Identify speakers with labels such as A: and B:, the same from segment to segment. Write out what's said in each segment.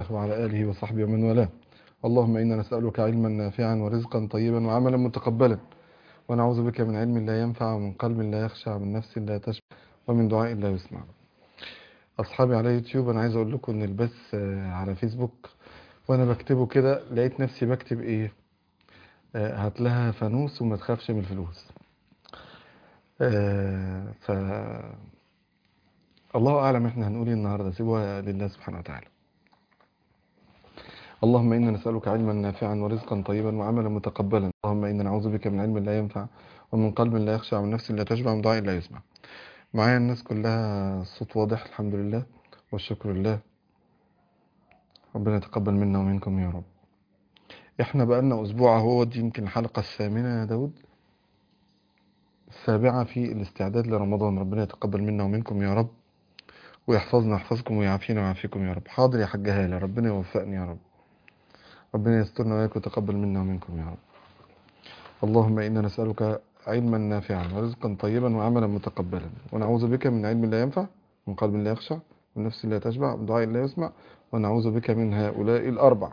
A: الله وعلى آله وصحبه ومن والاه اللهم إنا نسألك علما نافعا ورزقا طيبا وعملا متقبلا ونعوذ بك من علم لا ينفع ومن قلب لا يخشع ومن نفس لا تشبع ومن دعاء لا يسمع أصحابي على يوتيوب أنا عايز أقول لكم إن البث آه، على فيسبوك وأنا بكتبه كده لقيت نفسي بكتب إيه آه، هات لها فانوس وما تخافش من الفلوس آه، ف الله أعلم إحنا هنقول إيه النهاردة سيبوها لله سبحانه وتعالى اللهم إنا نسألك علما نافعا ورزقا طيبا وعملا متقبلا اللهم إنا نعوذ بك من علم لا ينفع ومن قلب لا يخشع ومن نفس لا تشبع ومن دعاء لا يسمع معايا الناس كلها الصوت واضح الحمد لله والشكر لله ربنا يتقبل منا ومنكم يا رب احنا بقالنا اسبوع اهو دي يمكن الحلقة الثامنة يا داود السابعة في الاستعداد لرمضان ربنا يتقبل منا ومنكم يا رب ويحفظنا ويحفظكم ويعافينا ويعافيكم يا رب حاضر يا حاج هالة ربنا يوفقني يا رب ربنا يسترنا وياك ويتقبل منا ومنكم يا رب اللهم إنا نسألك علما نافعا ورزقا طيبا وعملا متقبلا ونعوذ بك من علم لا ينفع من قلب لا يخشع من نفس لا تشبع من دعاء لا يسمع ونعوذ بك من هؤلاء الأربع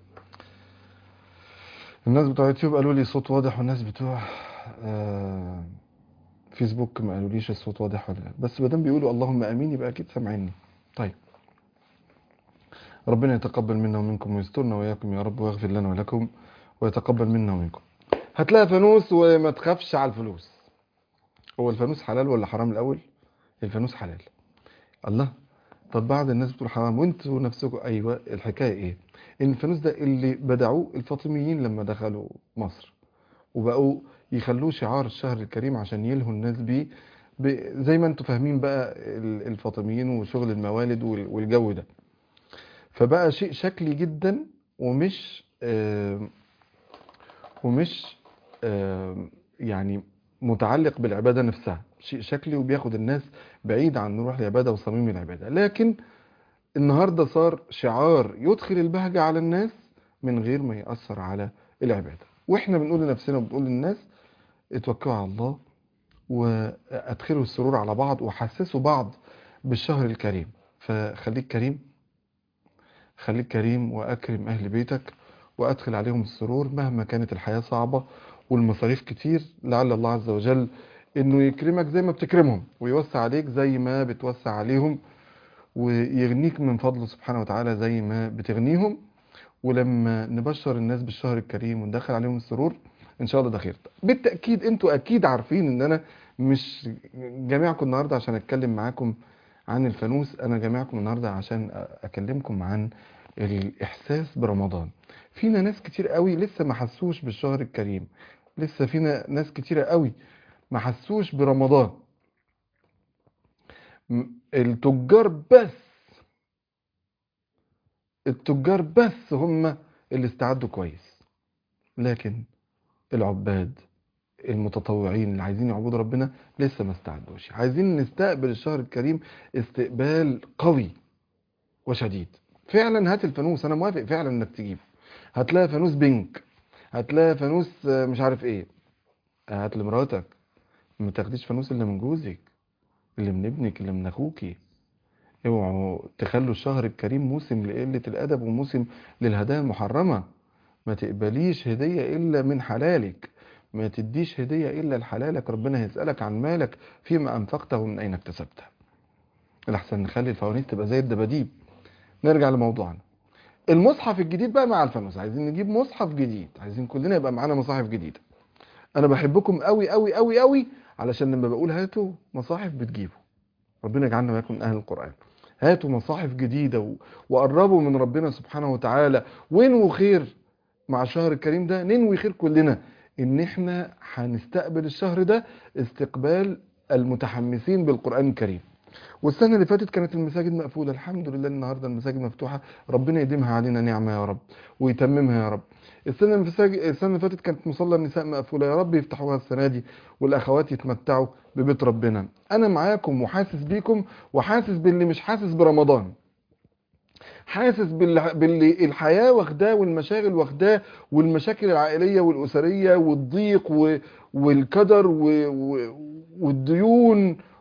A: الناس بتوع يوتيوب قالوا لي صوت واضح والناس بتوع آه، فيسبوك ما قالوليش الصوت واضح ولا لا بس ما دام بيقولوا اللهم امين يبقى اكيد سامعيني طيب ربنا يتقبل منا ومنكم ويسترنا وياكم يا رب ويغفر لنا ولكم ويتقبل منا ومنكم هتلاقي فانوس وما تخافش على الفلوس هو الفانوس حلال ولا حرام الاول الفانوس حلال الله طب بعض الناس بتقول حرام وانتوا نفسكم ايوه الحكايه ايه ان الفانوس ده اللي بدعوه الفاطميين لما دخلوا مصر وبقوا يخلوه شعار الشهر الكريم عشان يلهوا الناس بيه ب- زي ما انتوا فاهمين بقى ال- الفاطميين وشغل الموالد وال- والجو ده فبقى شيء شكلي جدا ومش آم، ومش آم، يعني متعلق بالعبادة نفسها شيء شكلي وبياخد الناس بعيد عن روح العبادة وصميم العبادة لكن النهاردة صار شعار يدخل البهجة على الناس من غير ما يأثر على العبادة واحنا بنقول لنفسنا وبنقول للناس اتوكلوا على الله وادخلوا السرور على بعض وحسسوا بعض بالشهر الكريم فخليك كريم خليك كريم واكرم اهل بيتك وادخل عليهم السرور مهما كانت الحياة صعبة والمصاريف كتير لعل الله عز وجل انه يكرمك زي ما بتكرمهم ويوسع عليك زي ما بتوسع عليهم ويغنيك من فضله سبحانه وتعالى زي ما بتغنيهم ولما نبشر الناس بالشهر الكريم وندخل عليهم السرور ان شاء الله ده خير بالتاكيد انتوا اكيد عارفين ان انا مش جامعكم النهارده عشان اتكلم معاكم عن الفانوس انا جامعكم النهارده عشان اكلمكم عن الاحساس برمضان فينا ناس كتير قوي لسه ما حسوش بالشهر الكريم لسه فينا ناس كتيره قوي ما حسوش برمضان م- التجار بس التجار بس هم اللي استعدوا كويس لكن العباد المتطوعين اللي عايزين يعبدوا ربنا لسه ما استعدوش عايزين نستقبل الشهر الكريم استقبال قوي وشديد فعلا هات الفانوس انا موافق فعلا انك تجيبه هتلاقي فانوس بينك هتلاقي فانوس آه، مش عارف ايه هات لمراتك ما تاخديش فانوس الا من جوزك اللي من ابنك اللي من اخوكي اوعوا تخلوا الشهر الكريم موسم لقلة الأدب وموسم للهدايا المحرمة ما تقبليش هدية إلا من حلالك ما تديش هدية إلا لحلالك ربنا هيسألك عن مالك فيما أنفقته ومن أين اكتسبته الأحسن نخلي الفوانيس تبقى زي الدباديب نرجع لموضوعنا المصحف الجديد بقى مع الفانوس عايزين نجيب مصحف جديد عايزين كلنا يبقى معانا مصاحف جديدة أنا بحبكم قوي قوي قوي قوي علشان لما بقول هاتوا مصاحف بتجيبوا ربنا يجعلنا وياكم من أهل القرآن هاتوا مصاحف جديدة و... وقربوا من ربنا سبحانه وتعالى وانووا خير مع الشهر الكريم ده ننوي خير كلنا ان احنا هنستقبل الشهر ده استقبال المتحمسين بالقرآن الكريم والسنة اللي فاتت كانت المساجد مقفولة الحمد لله النهاردة المساجد مفتوحة ربنا يديمها علينا نعمة يا رب ويتممها يا رب السنة اللي فاتت السنة اللي فاتت كانت مصلى النساء مقفولة يا رب يفتحوها السنة دي والأخوات يتمتعوا ببيت ربنا أنا معاكم وحاسس بيكم وحاسس باللي مش حاسس برمضان حاسس باللي, باللي الحياة واخداه والمشاغل واخداه والمشاكل العائلية والأسرية والضيق و... والقدر و... و... والديون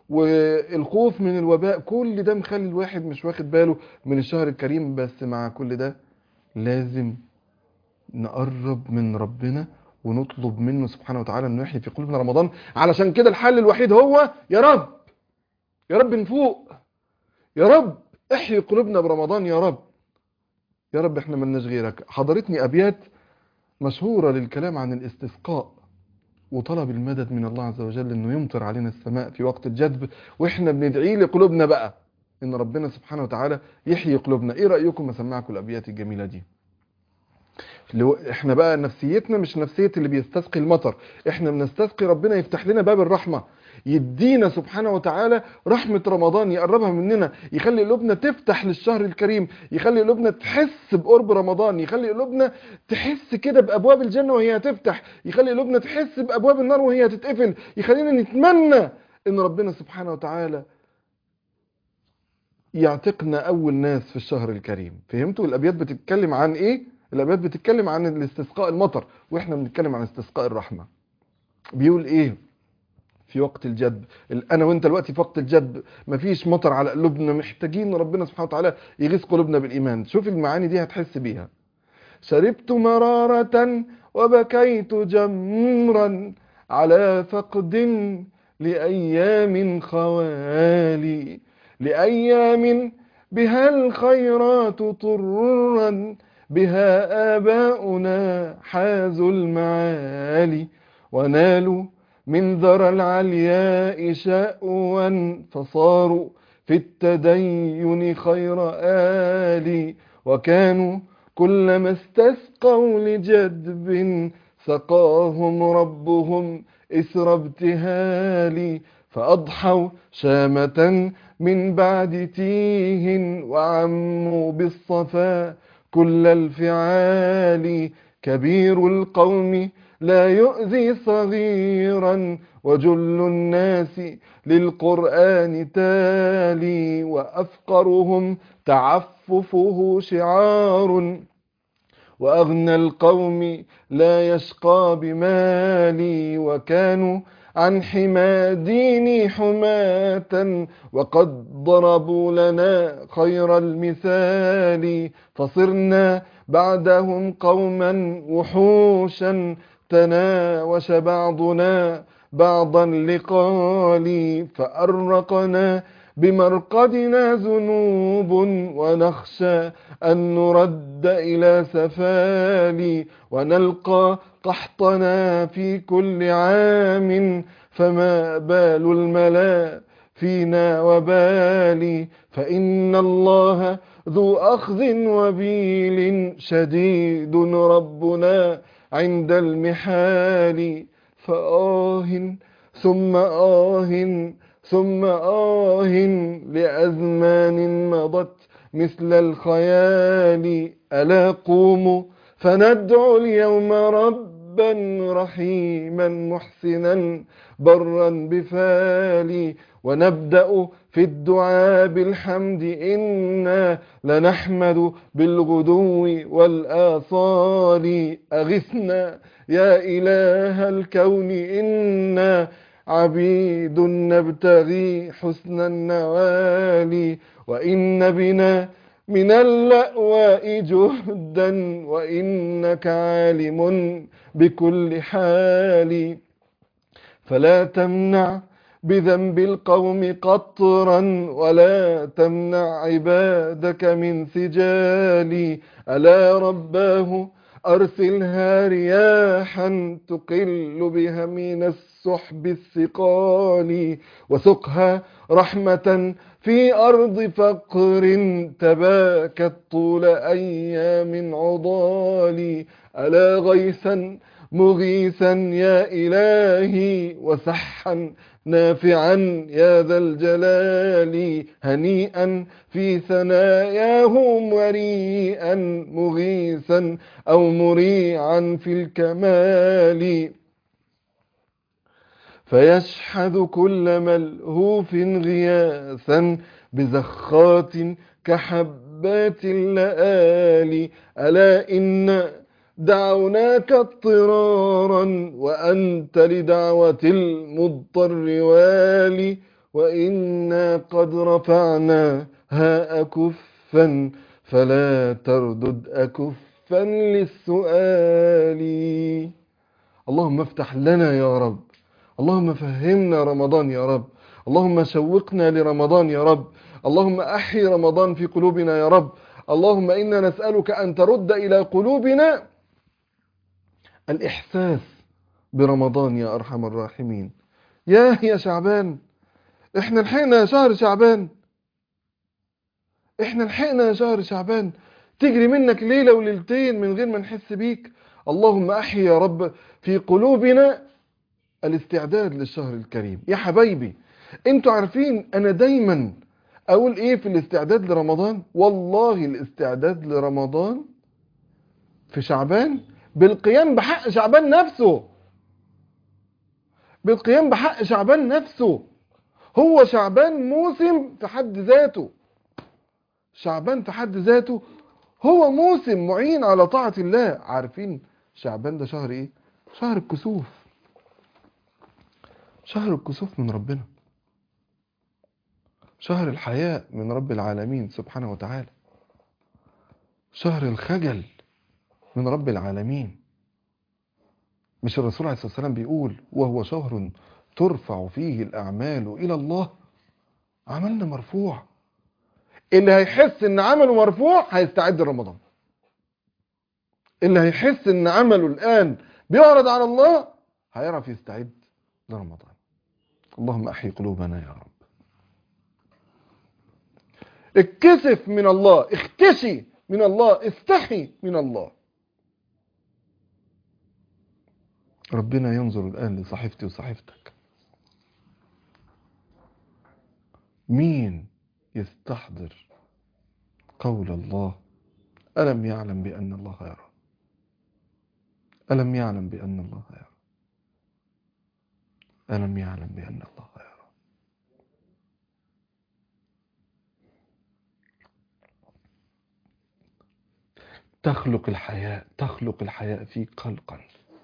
A: والخوف من الوباء كل ده مخلي الواحد مش واخد باله من الشهر الكريم بس مع كل ده لازم نقرب من ربنا ونطلب منه سبحانه وتعالى انه يحيي في قلوبنا رمضان علشان كده الحل الوحيد هو يا رب يا رب نفوق يا رب احيي قلوبنا برمضان يا رب يا رب احنا ملناش غيرك حضرتني ابيات مشهورة للكلام عن الاستسقاء وطلب المدد من الله عز وجل انه يمطر علينا السماء في وقت الجدب واحنا بندعي لقلوبنا بقى ان ربنا سبحانه وتعالى يحيي قلوبنا ايه رأيكم اسمعكم الابيات الجميلة دي لو احنا بقى نفسيتنا مش نفسية اللي بيستسقي المطر احنا بنستسقي ربنا يفتح لنا باب الرحمة يدينا سبحانه وتعالى رحمة رمضان يقربها مننا يخلي قلوبنا تفتح للشهر الكريم يخلي قلوبنا تحس بقرب رمضان يخلي قلوبنا تحس كده بأبواب الجنة وهي هتفتح يخلي قلوبنا تحس بأبواب النار وهي هتتقفل يخلينا نتمنى ان ربنا سبحانه وتعالى يعتقنا أول ناس في الشهر الكريم فهمتوا الأبيات بتتكلم عن إيه؟ الأبيات بتتكلم عن الاستسقاء المطر وإحنا بنتكلم عن استسقاء الرحمة بيقول إيه في وقت الجدب أنا وإنت دلوقتي في وقت الجدب مفيش مطر على قلوبنا محتاجين ربنا سبحانه وتعالى يغيث قلوبنا بالإيمان شوف المعاني دي هتحس بيها شربت مرارة وبكيت جمرا على فقد لأيام خوالي لأيام بها الخيرات طرا بها آباؤنا حازوا المعالي ونالوا من ذرى العلياء شأوا فصاروا في التدين خير آلي وكانوا كلما استسقوا لجدب سقاهم ربهم إسر ابتهالي فأضحوا شامة من بعد تيه وعموا بالصفا كل الفعال كبير القوم لا يؤذي صغيرا وجل الناس للقرآن تالي وأفقرهم تعففه شعار وأغنى القوم لا يشقى بمالي وكانوا عن حمى ديني حماة وقد ضربوا لنا خير المثال فصرنا بعدهم قوما وحوشا تناوش بعضنا بعضا لقالي فأرقنا بمرقدنا ذنوب ونخشى أن نرد إلى سفالي ونلقى قحطنا في كل عام فما بال الملا فينا وبالي فإن الله ذو أخذ وبيل شديد ربنا عند المحال فآه ثم آه ثم آه لأزمان مضت مثل الخيال ألا قوموا فندعو اليوم ربا رحيما محسنا برا بفالي ونبدأ في الدعاء بالحمد إنا لنحمد بالغدو والآصال أغثنا يا إله الكون إنا عبيد نبتغي حسن النوال وإن بنا من اللأواء جهدا وإنك عالم بكل حال فلا تمنع بذنب القوم قطرا ولا تمنع عبادك من سجالي ألا رباه أرسلها رياحا تقل بها من السحب الثقال وسقها رحمة في أرض فقر تباكت طول أيام عضالي ألا غيثا مغيثا يا إلهي وسحا نافعا يا ذا الجلال هنيئا في ثناياه مريئا مغيثا أو مريعا في الكمال فيشحذ كل ملهوف غياثا بزخات كحبات اللآلي ألا إن دعوناك اضطرارا وأنت لدعوة المضطر والي وإنا قد رفعناها أكفا فلا تردد أكفا للسؤال اللهم افتح لنا يا رب اللهم فهمنا رمضان يا رب اللهم شوقنا لرمضان يا رب اللهم أحي رمضان في قلوبنا يا رب اللهم إنا نسألك أن ترد إلى قلوبنا الإحساس برمضان يا أرحم الراحمين يا يا شعبان احنا لحقنا يا شهر شعبان احنا لحقنا يا شهر شعبان تجري منك ليلة وليلتين من غير ما نحس بيك اللهم أحي يا رب في قلوبنا الاستعداد للشهر الكريم يا حبايبي انتوا عارفين انا دايما اقول ايه في الاستعداد لرمضان والله الاستعداد لرمضان في شعبان بالقيام بحق شعبان نفسه بالقيام بحق شعبان نفسه هو شعبان موسم في حد ذاته شعبان في حد ذاته هو موسم معين على طاعة الله عارفين شعبان ده شهر ايه شهر الكسوف شهر الكسوف من ربنا شهر الحياء من رب العالمين سبحانه وتعالى شهر الخجل من رب العالمين مش الرسول عليه الصلاة والسلام بيقول وهو شهر ترفع فيه الأعمال إلى الله عملنا مرفوع اللي هيحس ان عمله مرفوع هيستعد لرمضان اللي هيحس ان عمله الآن بيعرض على الله هيعرف يستعد لرمضان اللهم أحيي قلوبنا يا رب اتكسف من الله اختشي من الله استحي من الله ربنا ينظر الآن لصحيفتي وصحيفتك مين يستحضر قول الله ألم يعلم بأن الله يرى ألم يعلم بأن الله يرى ألم يعلم بأن الله يرى تخلق الحياء تخلق الحياء فيك خلقا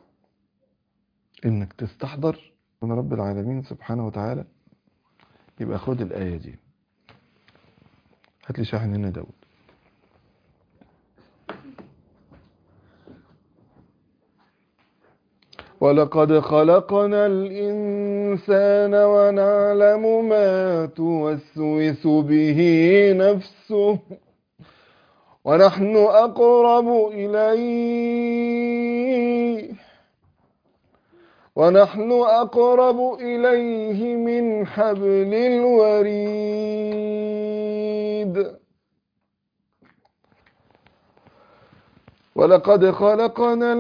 A: انك تستحضر من رب العالمين سبحانه وتعالى يبقى خد الآية دي هات لي شاحن هنا داود ولقد خلقنا الإنسان ونعلم ما توسوس به نفسه ونحن أقرب إليه ونحن أقرب إليه من حبل الوريد ولقد خلقنا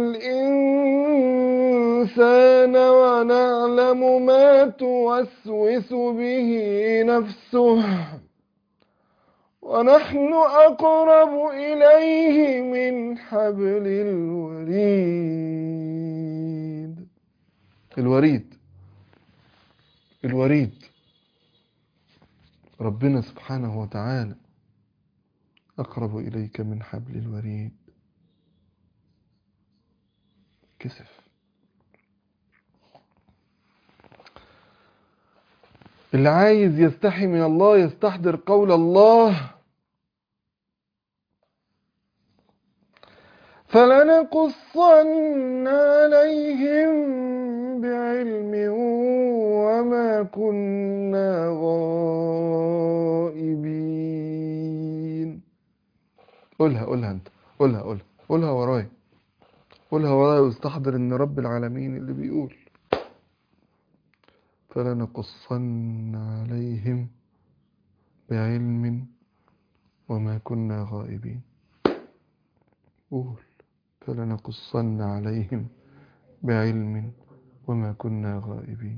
A: الإنسان ونعلم ما توسوس به نفسه ونحن أقرب إليه من حبل الوريد الوريد الوريد ربنا سبحانه وتعالى أقرب إليك من حبل الوريد كسف اللي عايز يستحي من الله يستحضر قول الله فلنقصن عليهم بعلم وما كنا غائبين قولها قولها انت قولها قولها قولها ورايا قولها ورايا واستحضر ان رب العالمين اللي بيقول فلنقصن عليهم بعلم وما كنا غائبين قول فلنقصن عليهم بعلم وما كنا غائبين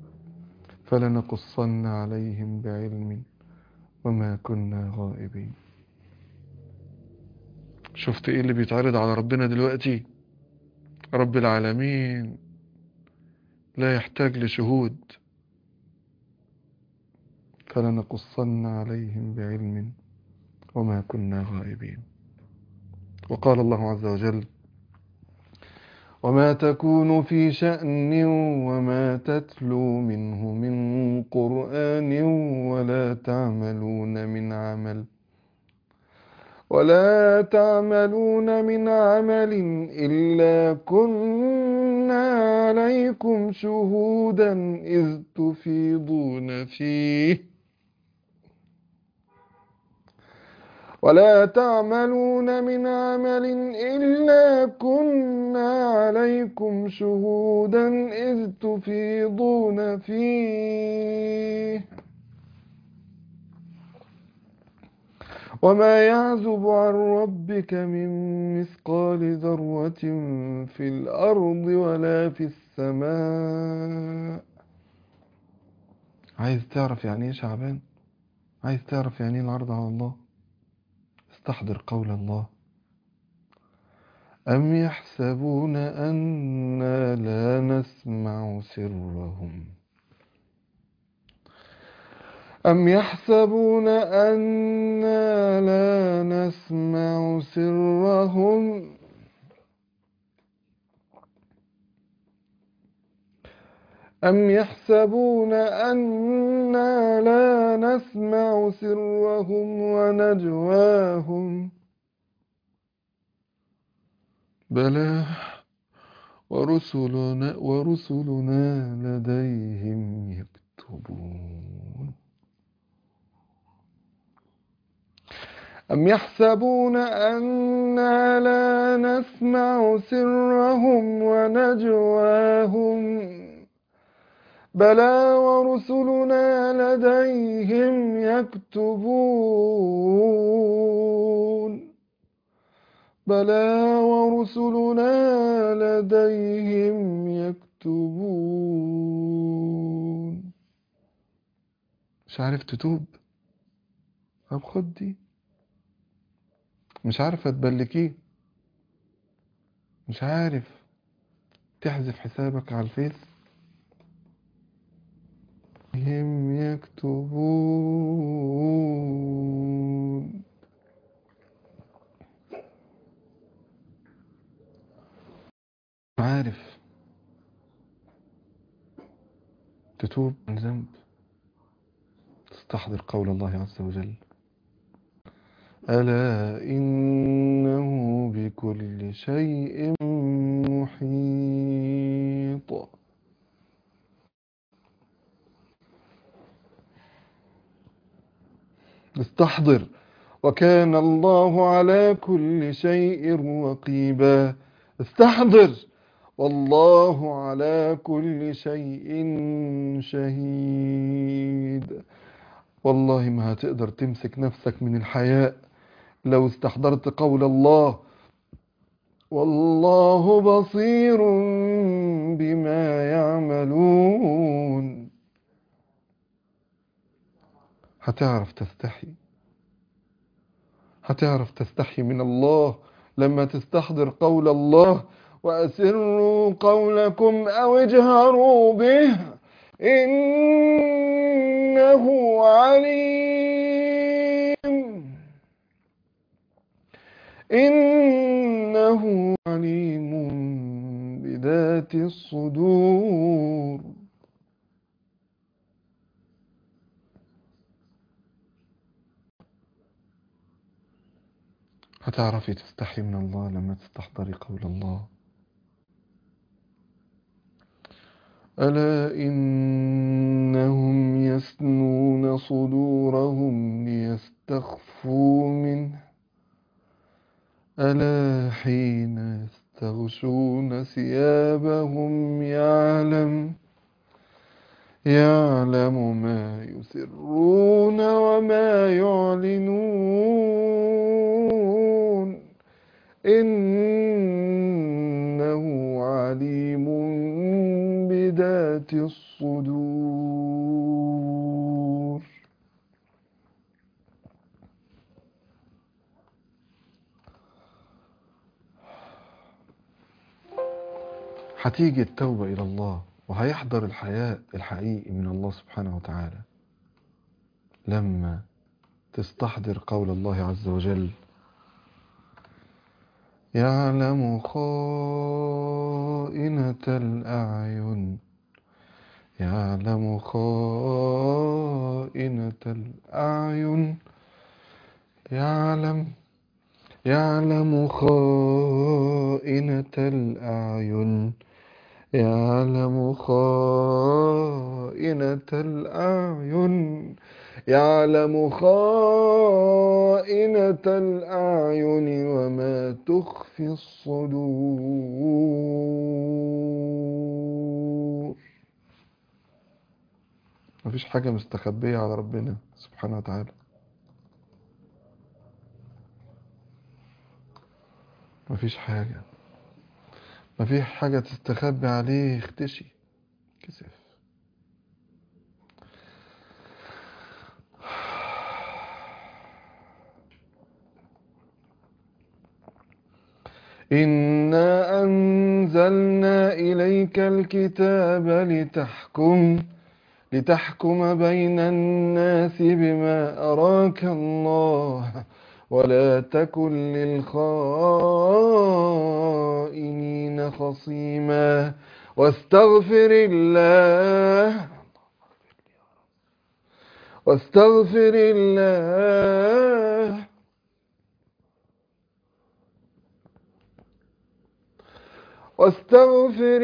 A: فلنقصن عليهم بعلم وما كنا غائبين شفت ايه اللي بيتعرض على ربنا دلوقتي رب العالمين لا يحتاج لشهود فلنقصن عليهم بعلم وما كنا غائبين وقال الله عز وجل وما تكون في شأن وما تتلو منه من قرآن ولا تعملون من عمل ولا تعملون من عمل إلا كنا عليكم شهودا إذ تفيضون فيه ولا تعملون من عمل إلا كنا عليكم شهودا إذ تفيضون فيه وما يعزب عن ربك من مثقال ذرة في الأرض ولا في السماء عايز تعرف يعني ايه شعبان عايز تعرف يعني ايه العرض على الله استحضر قول الله أم يحسبون أنا لا نسمع سرهم أم يحسبون أنا لا نسمع سرهم أم يحسبون أنا لا نسمع سرهم ونجواهم بلى ورسلنا ورسلنا لديهم يكتبون أم يحسبون أنا لا نسمع سرهم ونجواهم بلى ورسلنا لديهم يكتبون بلى ورسلنا لديهم يكتبون مش عارف تتوب طب خد دي مش عارف هتبلكيه مش عارف تحذف حسابك على الفيس هم يكتبون عارف تتوب من ذنب تستحضر قول الله عز وجل ألا إنه بكل شيء محيط استحضر وكان الله على كل شيء رقيبا استحضر والله على كل شيء شهيد والله ما هتقدر تمسك نفسك من الحياء لو استحضرت قول الله والله بصير بما يعملون هتعرف تستحي هتعرف تستحي من الله لما تستحضر قول الله وأسروا قولكم أو اجهروا به إنه عليم إنه عليم بذات الصدور هتعرفي تستحي من الله لما تستحضري قول الله ألا إنهم يسنون صدورهم ليستخفوا منه ألا حين يستغشون ثيابهم يعلم يعلم ما يسرون وما يعلنون إنه عليم بذات الصدور هتيجي التوبة إلى الله وهيحضر الحياء الحقيقي من الله سبحانه وتعالى لما تستحضر قول الله عز وجل يعلم خائنة الأعين يعلم خائنة الأعين يعلم يعلم خائنة الأعين يعلم خائنة الأعين يعلم خائنة الأعين وما تخفي الصدور مفيش حاجة مستخبية على ربنا سبحانه وتعالى مفيش حاجة مفيش حاجة تستخبي عليه اختشي كسف إنا أنزلنا إليك الكتاب لتحكم لتحكم بين الناس بما أراك الله ولا تكن للخائنين خصيما واستغفر الله واستغفر الله واستغفر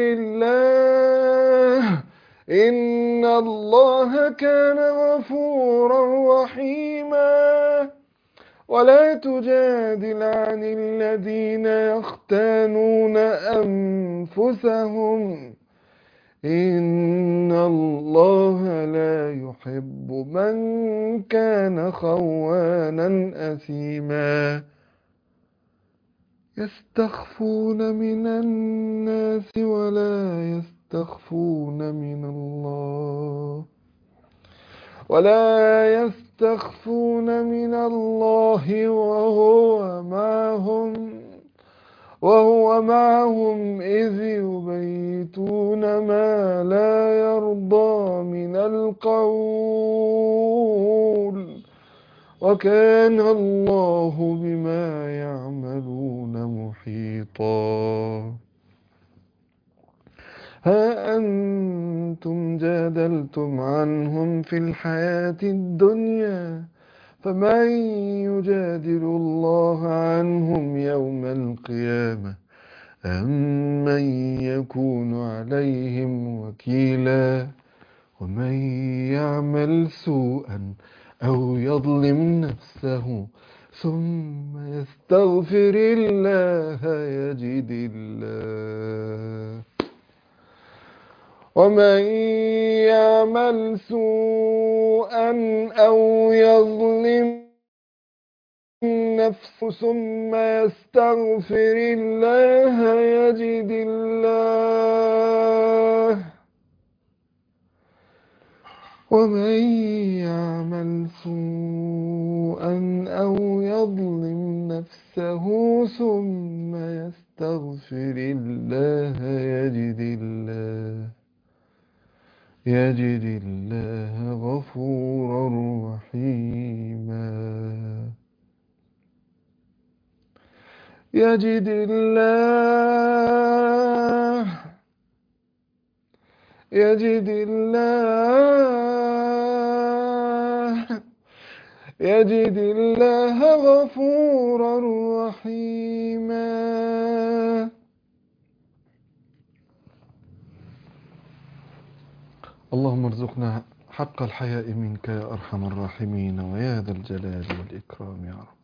A: الله إن الله كان غفورا رحيما ولا تجادل عن الذين يختانون أنفسهم إن الله لا يحب من كان خوانا أثيما يستخفون من الناس ولا يستخفون من الله ولا يستخفون من الله وهو معهم وهو معهم إذ يبيتون ما لا يرضى من القول وكان الله بما يعملون محيطا ها أنتم جادلتم عنهم في الحياة الدنيا فمن يجادل الله عنهم يوم القيامة أم من يكون عليهم وكيلا ومن يعمل سوءا أو يظلم نفسه ثم يستغفر الله يجد الله ومن يعمل سوءا أو يظلم نفسه ثم يستغفر الله يجد الله ومن يعمل سوءا أو يظلم نفسه ثم يستغفر الله يجد الله يجد الله غفورا رحيما يجد الله يجد الله يجد الله غفورا رحيما اللهم ارزقنا حق الحياء منك يا أرحم الراحمين ويا ذا الجلال والإكرام يا رب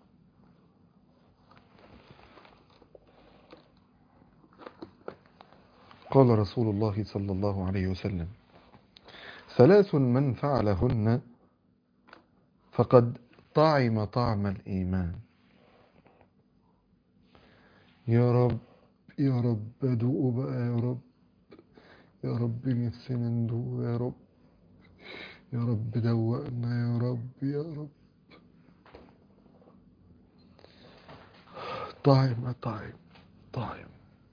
A: قال رسول الله صلى الله عليه وسلم ثلاث من فعلهن فقد طعم طعم الإيمان يا رب يا رب أدوق بقى يا رب يا رب نفسنا ندوق يا رب يا رب دوقنا يا رب يا رب طعم طعم طعم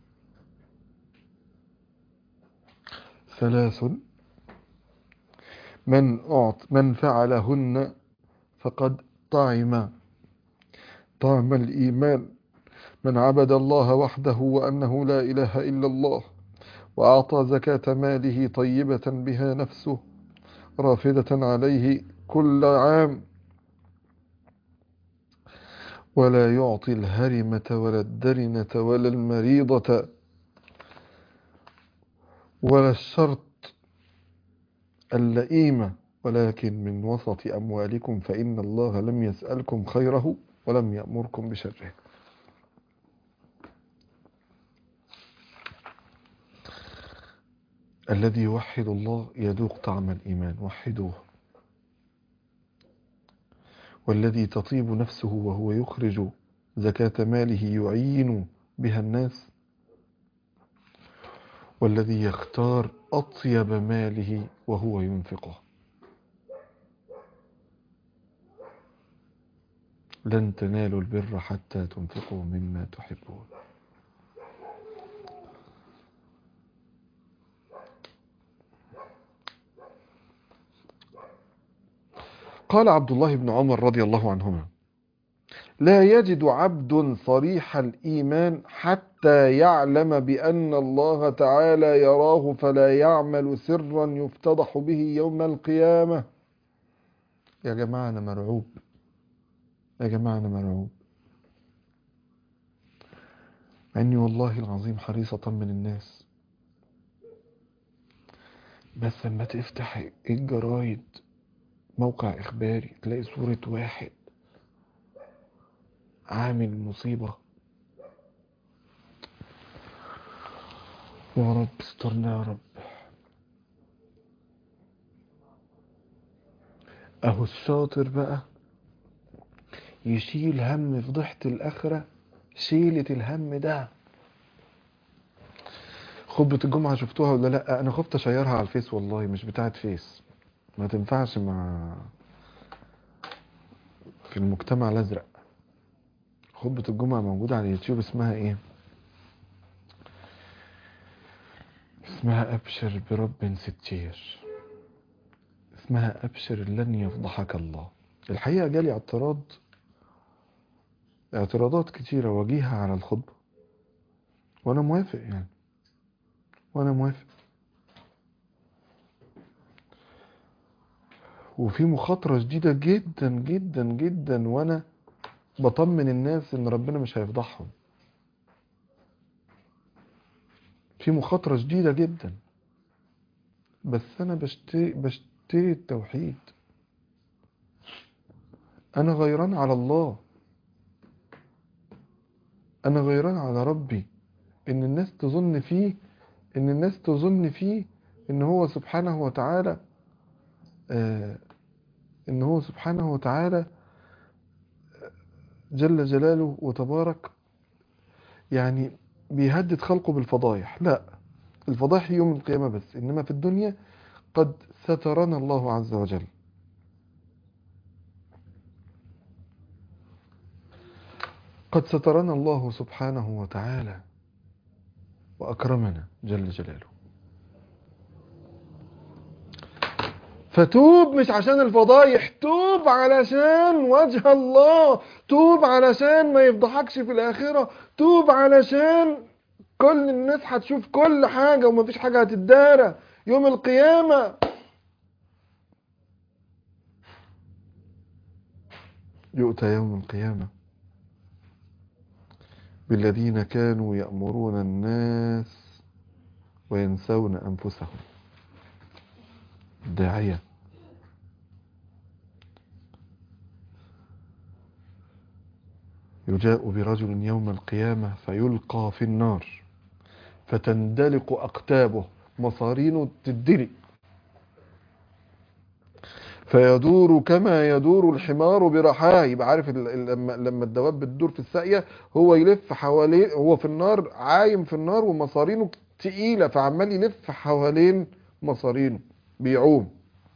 A: ثلاث من أعط من فعلهن فقد طعم طعم الإيمان من عبد الله وحده وأنه لا إله إلا الله وأعطى زكاة ماله طيبة بها نفسه رافدة عليه كل عام ولا يعطي الهرمة ولا الدرنة ولا المريضة ولا الشرط اللئيمة ولكن من وسط أموالكم فإن الله لم يسألكم خيره ولم يأمركم بشره الذي يوحد الله يذوق طعم الإيمان وحدوه والذي تطيب نفسه وهو يخرج زكاة ماله يعين بها الناس والذي يختار أطيب ماله وهو ينفقه لن تنالوا البر حتى تنفقوا مما تحبون قال عبد الله بن عمر رضي الله عنهما لا يجد عبد صريح الإيمان حتى يعلم بأن الله تعالى يراه فلا يعمل سرا يفتضح به يوم القيامة يا جماعة أنا مرعوب يا جماعة أنا مرعوب مع أني والله العظيم حريصة من الناس بس لما تفتح الجرايد موقع إخباري تلاقي صورة واحد عامل مصيبة يا رب استرنا يا رب أهو الشاطر بقى يشيل هم فضيحة الآخرة شيلة الهم ده خطبة الجمعة شفتوها ولا لأ أنا خفت أشيرها على الفيس والله مش بتاعت فيس ما تنفعش مع في المجتمع الأزرق خطبة الجمعة موجودة على اليوتيوب اسمها ايه اسمها أبشر برب ستير اسمها أبشر لن يفضحك الله الحقيقة جالي اعتراض اعتراضات كتيرة وجيهة على الخطبة وأنا موافق يعني وأنا موافق وفي مخاطرة شديدة جدا جدا جدا وأنا بطمن الناس إن ربنا مش هيفضحهم في مخاطرة شديدة جدا بس أنا بشتري, بشتري التوحيد أنا غيران على الله أنا غيران على ربي إن الناس تظن فيه إن الناس تظن فيه إن هو سبحانه وتعالى آه إن هو سبحانه وتعالى جل جلاله وتبارك يعني بيهدد خلقه بالفضايح لا الفضايح يوم القيامة بس إنما في الدنيا قد سترنا الله عز وجل قد سترنا الله سبحانه وتعالى وأكرمنا جل جلاله فتوب مش عشان الفضايح توب علشان وجه الله توب علشان ما يفضحكش في الآخرة توب علشان كل الناس هتشوف كل حاجة ومفيش حاجة هتدارى يوم القيامة يؤتى يوم القيامة بالذين كانوا يأمرون الناس وينسون أنفسهم الداعية يجاء برجل يوم القيامة فيلقى في النار فتندلق أقتابه مصارينه تدلق فيدور كما يدور الحمار برحاه يبقى عارف لما لما الدواب بتدور في الساقيه هو يلف حوالين هو في النار عايم في النار ومصارينه تقيله فعمال يلف حوالين مصارينه بيعوم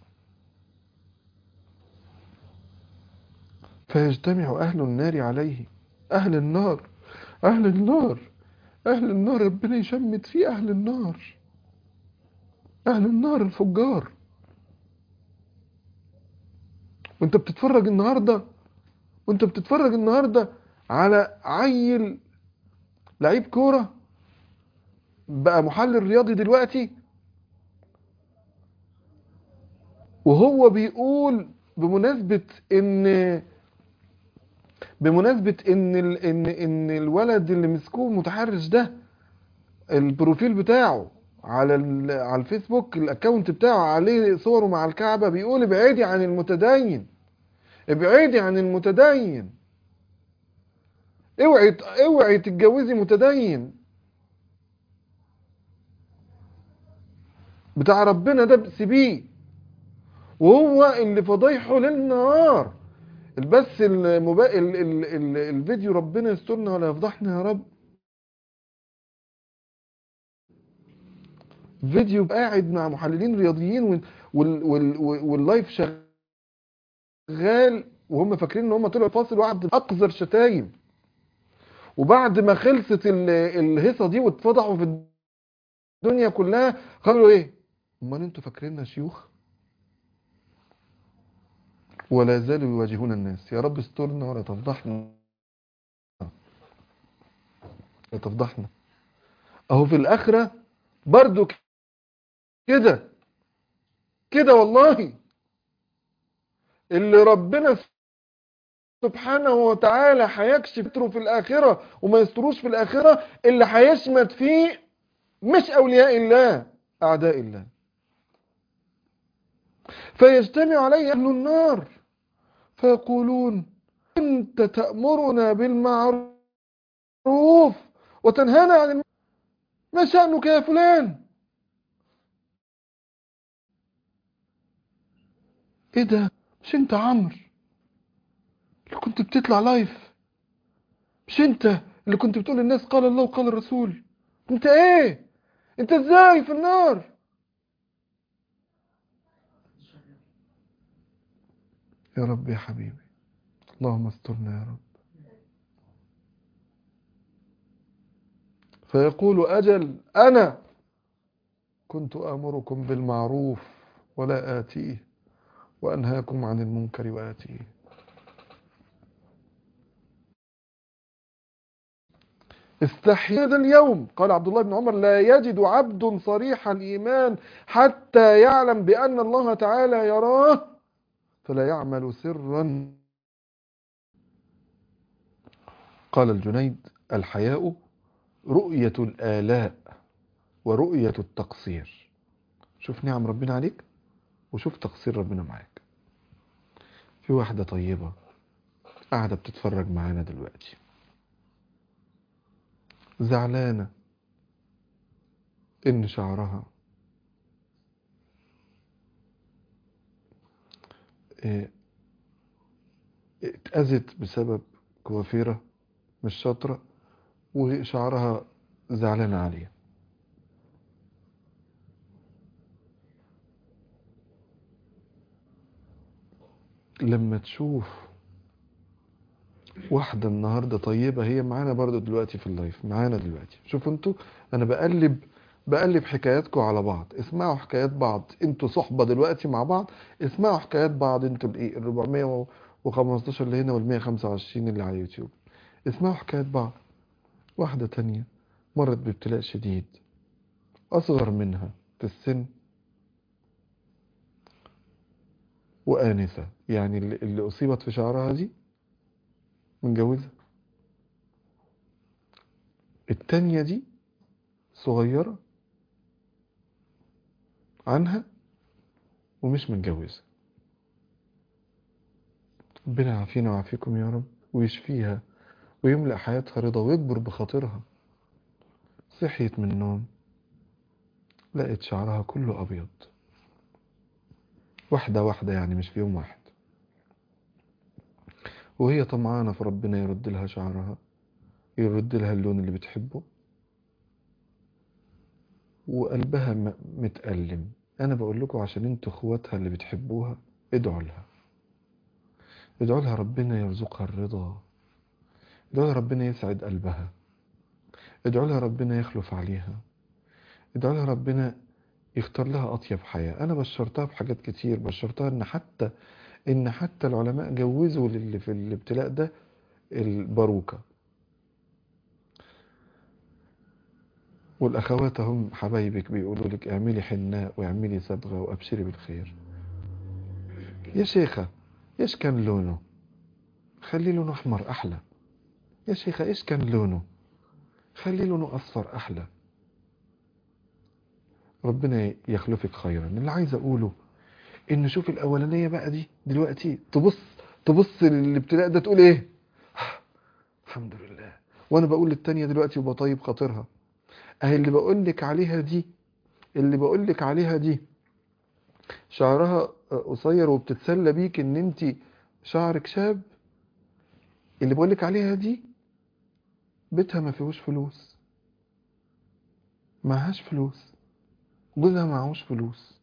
A: فيجتمع أهل النار عليه أهل النار أهل النار أهل النار ربنا يشمت فيه أهل النار أهل النار الفجار وانت بتتفرج النهاردة وانت بتتفرج النهاردة على عيل لعيب كورة بقى محلل رياضي دلوقتي وهو بيقول بمناسبة ان بمناسبة ان ال... ان ان الولد اللي مسكوه متحرش ده البروفيل بتاعه على ال... على الفيسبوك الاكونت بتاعه عليه صوره مع الكعبة بيقول ابعدي عن المتدين ابعدي عن المتدين اوعي اوعي تتجوزي متدين بتاع ربنا ده سيبيه وهو اللي فضايحه للنهار البث المبا... ال... ال... ال... الفيديو ربنا يسترنا ولا يفضحنا يا رب فيديو قاعد مع محللين رياضيين وال... وال... وال... واللايف شغال وهم فاكرين ان هم طلعوا فاصل واحد اقذر شتايم وبعد ما خلصت ال... الهيصه دي واتفضحوا في الدنيا كلها قالوا ايه امال انتوا فاكريننا شيوخ ولا زالوا يواجهون الناس يا رب استرنا ولا تفضحنا لا تفضحنا اهو في الاخره برضو كده كده والله اللي ربنا سبحانه وتعالى هيكشف ستره في الاخره وما يستروش في الاخره اللي هيشمت فيه مش اولياء الله اعداء الله فيجتمع عليه اهل النار فيقولون انت تأمرنا بالمعروف وتنهانا عن الم... ما شأنك يا فلان ايه ده مش انت عمرو اللي كنت بتطلع لايف مش انت اللي كنت بتقول للناس قال الله وقال الرسول انت ايه انت ازاي في النار يا رب يا حبيبي اللهم استرنا يا رب فيقول أجل أنا كنت آمركم بالمعروف ولا آتيه وأنهاكم عن المنكر وآتيه استحي هذا اليوم قال عبد الله بن عمر لا يجد عبد صريح الإيمان حتى يعلم بأن الله تعالى يراه فلا يعمل سرا قال الجنيد الحياء رؤية الآلاء ورؤية التقصير شوف نعم ربنا عليك وشوف تقصير ربنا معاك في واحدة طيبة قاعدة بتتفرج معانا دلوقتي زعلانة إن شعرها إيه، اتأذت بسبب كوافيرة مش شاطرة وشعرها زعلانة عليه لما تشوف واحدة النهاردة طيبة هي معانا برضو دلوقتي في اللايف معانا دلوقتي شوفوا انتوا انا بقلب بقلب حكاياتكم على بعض اسمعوا حكايات بعض انتوا صحبة دلوقتي مع بعض اسمعوا حكايات بعض انتوا الايه ال 415 اللي هنا وال 125 اللي على اليوتيوب اسمعوا حكايات بعض واحدة تانية مرت بابتلاء شديد أصغر منها في السن وآنسة يعني اللي اللي أصيبت في شعرها دي متجوزة التانية دي صغيرة عنها ومش متجوزة ربنا يعافينا ويعافيكم يا رب ويشفيها ويملأ حياتها رضا ويكبر بخاطرها صحيت من النوم لقيت شعرها كله أبيض واحدة واحدة يعني مش في يوم واحد وهي طمعانة في ربنا يرد لها شعرها يرد لها اللون اللي بتحبه وقلبها م- متألم أنا بقول لكم عشان انتوا اخواتها اللي بتحبوها ادعوا لها ادعوا لها ربنا يرزقها الرضا ادعوا لها ربنا يسعد قلبها ادعوا لها ربنا يخلف عليها ادعوا لها ربنا يختار لها أطيب حياة أنا بشرتها بحاجات كتير بشرتها إن حتى إن حتى العلماء جوزوا للي في الابتلاء ده الباروكة والأخوات هم حبايبك بيقولوا لك اعملي حناء واعملي صبغة وأبشري بالخير يا شيخة إيش كان لونه خلي لونه أحمر أحلى يا شيخة إيش كان لونه خلي لونه أصفر أحلى ربنا يخلفك خيرا اللي عايز أقوله إن شوف الأولانية بقى دي دلوقتي تبص تبص للابتلاء ده تقول إيه الحمد لله وأنا بقول للتانية دلوقتي وبطيب خاطرها أهي اللي بقول لك عليها دي اللي بقول لك عليها دي شعرها قصير وبتتسلى بيك ان انت شعرك شاب اللي بقول لك عليها دي بيتها ما فيهوش فلوس معهاش فلوس جوزها معهوش فلوس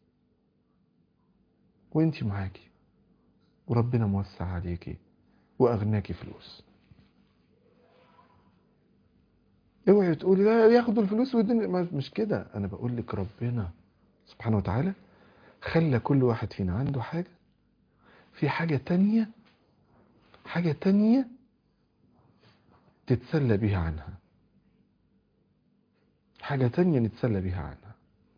A: وانتي معاكي وربنا موسع عليكي واغناكي فلوس اوعي تقولي لا ياخدوا الفلوس والدنيا ما- مش كده انا بقول لك ربنا سبحانه وتعالى خلى كل واحد فينا عنده حاجة في حاجة تانية حاجة تانية تتسلى بيها عنها حاجة تانية نتسلى بيها عنها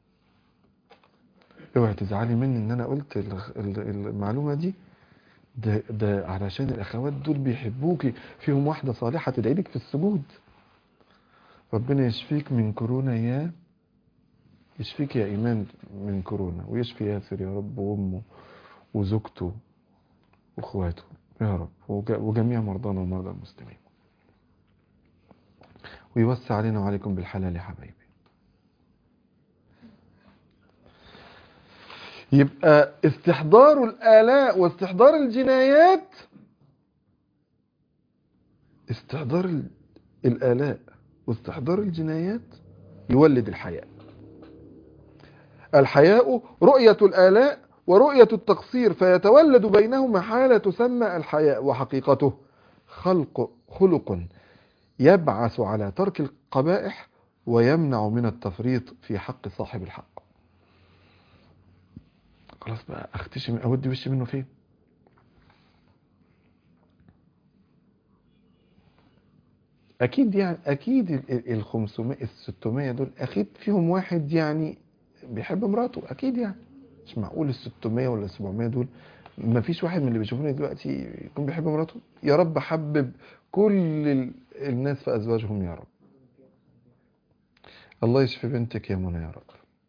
A: اوعي تزعلي مني ان انا قلت ال- ال- المعلومة دي ده, ده علشان الاخوات دول بيحبوكي فيهم واحدة صالحة تدعيلك في السجود ربنا يشفيك من كورونا يا يشفيك يا إيمان من كورونا ويشفي ياسر يا رب وأمه وزوجته وأخواته يا رب وج- وجميع مرضانا ومرضى المسلمين ويوسع علينا وعليكم بالحلال يا حبايبي يبقى استحضار الآلاء واستحضار الجنايات استحضار ال- الآلاء واستحضار الجنايات يولد الحياء الحياء رؤية الآلاء ورؤية التقصير فيتولد بينهما حالة تسمى الحياء وحقيقته خلق خلق يبعث على ترك القبائح ويمنع من التفريط في حق صاحب الحق خلاص بقى اختشم اودي وشي منه فين اكيد يعني اكيد ال 500 ال 600 دول اكيد فيهم واحد يعني بيحب مراته اكيد يعني مش معقول ال 600 ولا 700 دول ما فيش واحد من اللي بيشوفوني دلوقتي يكون بيحب مراته يا رب حبب كل ال- الناس في ازواجهم يا رب الله يشفي بنتك يا منى يا رب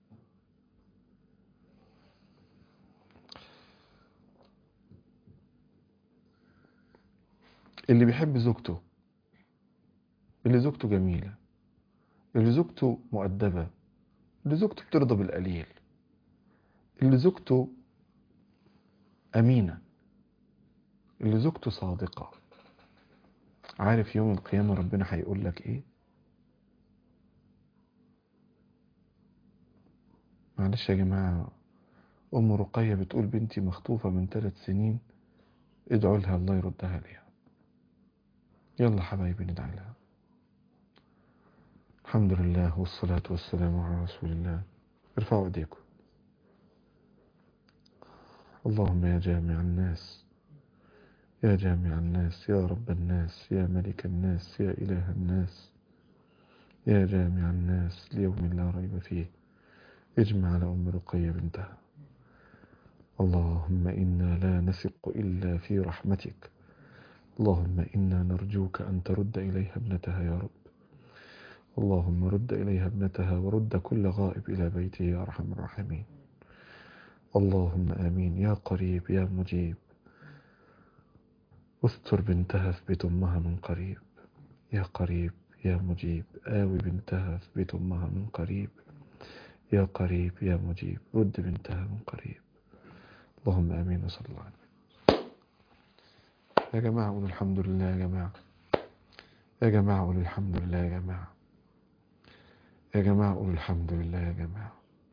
A: اللي بيحب زوجته اللي زوجته جميلة اللي زوجته مؤدبة اللي زوجته بترضى بالقليل اللي زوجته أمينة اللي زوجته صادقة عارف يوم القيامة ربنا هيقول لك إيه معلش يا جماعة أم رقية بتقول بنتي مخطوفة من ثلاث سنين ادعوا لها الله يردها ليها يلا حبايبي ندعي لها الحمد لله والصلاة والسلام على رسول الله ارفعوا ايديكم اللهم يا جامع الناس يا جامع الناس يا رب الناس يا ملك الناس يا إله الناس يا جامع الناس ليوم لا ريب فيه اجمع على أم رقية بنتها اللهم إنا لا نثق إلا في رحمتك اللهم إنا نرجوك أن ترد إليها ابنتها يا رب اللهم رد إليها ابنتها ورد كل غائب إلى بيته يا أرحم الراحمين اللهم آمين يا قريب يا مجيب استر بنتها في بيت أمها من قريب يا قريب يا مجيب آوي بنتها في بيت أمها من قريب يا قريب يا مجيب رد بنتها من قريب اللهم آمين وصلى الله عليه وسلم. يا جماعة قولوا الحمد لله يا جماعة يا جماعة قولوا الحمد لله يا جماعة يا جماعة قولوا الحمد لله يا جماعة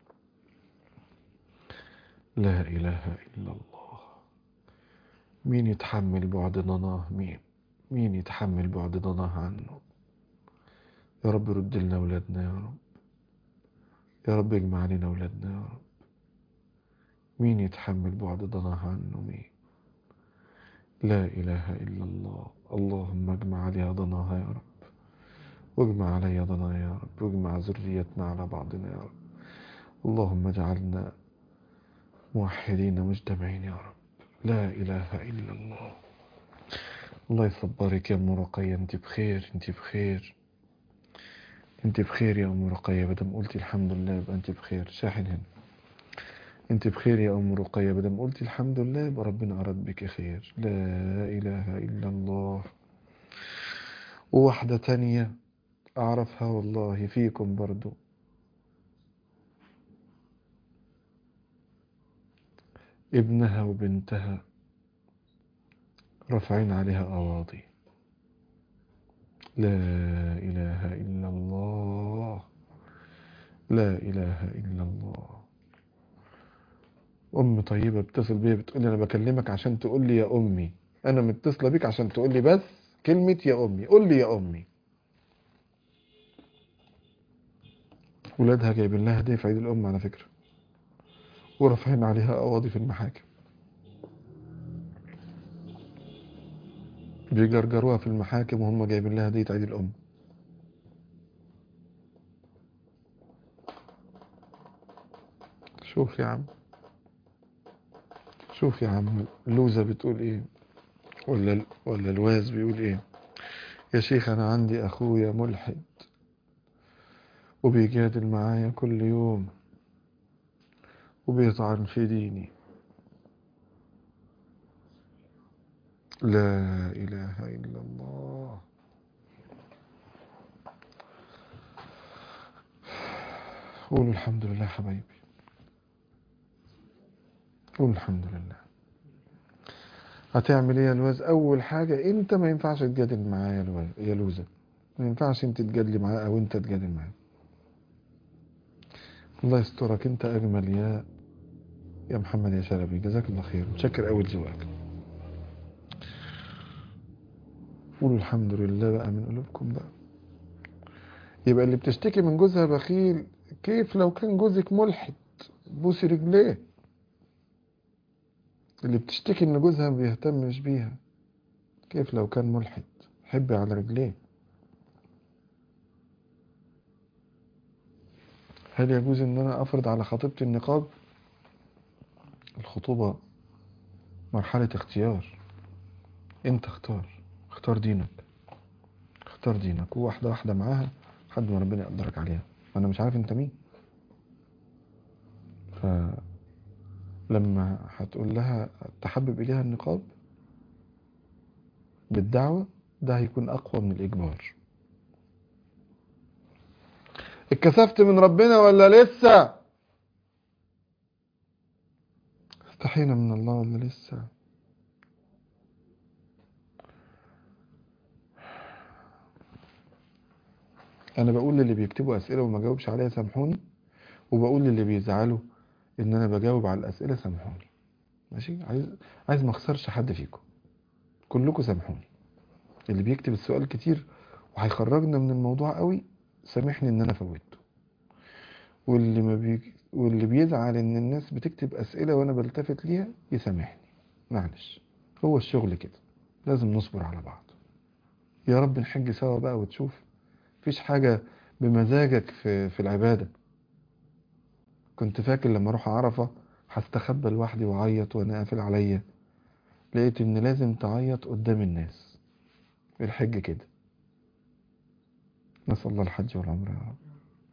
A: لا إله إلا الله مين يتحمل بعد ضناه مين مين يتحمل بعد ضناه عنه يا رب رد لنا أولادنا يا رب يا رب اجمع علينا أولادنا يا رب مين يتحمل بعد ضناه عنه مين لا إله إلا الله اللهم اجمع عليها ضناها يا رب واجمع علي ضنا يا رب واجمع ذريتنا على بعضنا يا رب اللهم اجعلنا موحدين مجتمعين يا رب لا إله إلا الله الله يصبرك يا أم رقية انت بخير انت بخير انت بخير يا أم رقية بدم قلتي الحمد لله يبقى انت بخير شاحن هنا انت بخير يا أم رقية بدم قلتي الحمد لله يبقى ربنا أراد بك خير لا إله إلا الله وواحدة تانية أعرفها والله فيكم برضو ابنها وبنتها رافعين عليها أواضي لا إله إلا الله لا إله إلا الله أم طيبة بتصل بيا بتقول لي أنا بكلمك عشان تقول لي يا أمي أنا متصلة بيك عشان تقول لي بس كلمة يا أمي قول لي يا أمي ولادها جايبين لها هدية في عيد الأم على فكرة ورافعين عليها قواضي في المحاكم بيجرجروها في المحاكم وهم جايبين لها هدية عيد الأم شوف يا عم شوف يا عم لوزة بتقول ايه ولا ولا الواز بيقول ايه يا شيخ انا عندي اخويا ملحد وبيجادل معايا كل يوم وبيطعن في ديني لا إله إلا الله قولوا الحمد لله حبايبي قولوا الحمد لله هتعمل ايه يا لوز اول حاجة انت ما ينفعش تجادل معاه يا لوز يا لوزة ما ينفعش انت تجادلي معاه او انت تجادل معاه الله يسترك انت اجمل يا يا محمد يا شلبي جزاك الله خير متشكر قوي لذوقك قولوا الحمد لله بقى من قلوبكم بقى يبقى اللي بتشتكي من جوزها بخيل كيف لو كان جوزك ملحد بوسي رجليه اللي بتشتكي ان جوزها ما بيهتمش بيها كيف لو كان ملحد حبي على رجليه هل يجوز ان انا افرض على خطيبتي النقاب الخطوبة مرحلة اختيار انت اختار اختار دينك اختار دينك وواحدة واحدة معاها لحد ما ربنا يقدرك عليها انا مش عارف انت مين فلما هتقول لها تحبب اليها النقاب بالدعوة ده هيكون اقوى من الاجبار اتكسفت من ربنا ولا لسه استحينا من الله ولا لسه انا بقول للي بيكتبوا اسئله وما جاوبش عليها سامحوني وبقول للي بيزعلوا ان انا بجاوب على الاسئله سامحوني ماشي عايز عايز ما اخسرش حد فيكم كلكم سامحوني اللي بيكتب السؤال كتير وهيخرجنا من الموضوع قوي سامحني ان انا فوتته واللي ما بي... واللي بيزعل ان الناس بتكتب اسئله وانا بلتفت ليها يسامحني معلش هو الشغل كده لازم نصبر على بعض يا رب نحج سوا بقى وتشوف مفيش حاجه بمزاجك في في العباده كنت فاكر لما اروح عرفه هستخبى لوحدي واعيط وانا قافل عليا لقيت ان لازم تعيط قدام الناس الحج كده نسأل الله الحج والعمرة يا رب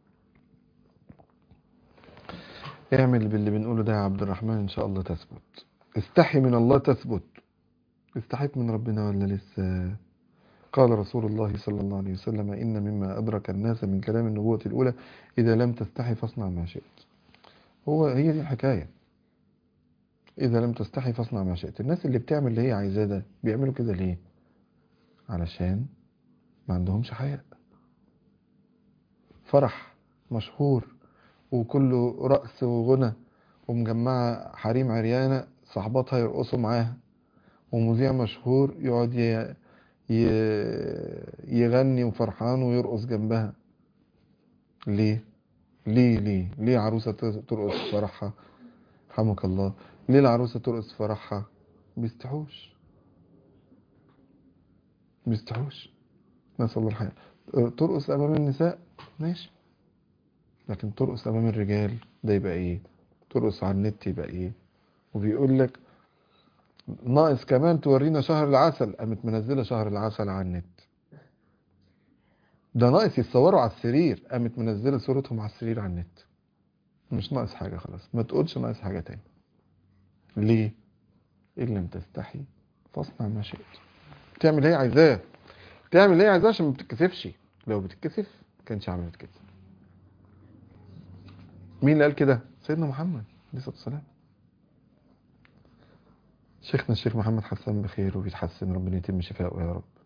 A: اعمل باللي بنقوله ده يا عبد الرحمن ان شاء الله تثبت استحي من الله تثبت استحيت من ربنا ولا لسه قال رسول الله صلى الله عليه وسلم إن مما أدرك الناس من كلام النبوة الأولى إذا لم تستحي فاصنع ما شئت هو هي دي الحكاية إذا لم تستحي فاصنع ما شئت الناس اللي بتعمل اللي هي عايزاه ده بيعملوا كده ليه علشان ما عندهمش حياء فرح مشهور وكله رقص وغنى ومجمعة حريم عريانة صاحباتها يرقصوا معاها ومذيع مشهور يقعد ي... ي... يغني وفرحان ويرقص جنبها ليه ليه ليه ليه عروسة ترقص في فرحها حمك الله ليه العروسة ترقص في فرحها بيستحوش بيستحوش نسأل الله الحياة ترقص امام النساء ماشي لكن ترقص امام الرجال ده يبقى ايه ترقص على النت يبقى ايه وبيقول لك ناقص كمان تورينا شهر العسل قامت منزله شهر العسل على النت ده ناقص يتصوروا على السرير قامت منزله صورتهم على السرير على النت مش ناقص حاجه خلاص ما تقولش ناقص حاجه تاني ليه ان لم تستحي فاصنع ما شئت تعمل اللي هي عايزاه تعمل اللي هي عايزاه عشان ما بتتكسفش لو بتتكسف كانش عملت كده مين اللي قال كده سيدنا محمد عليه الصلاه والسلام شيخنا الشيخ محمد حسان بخير وبيتحسن ربنا يتم شفاءه يا رب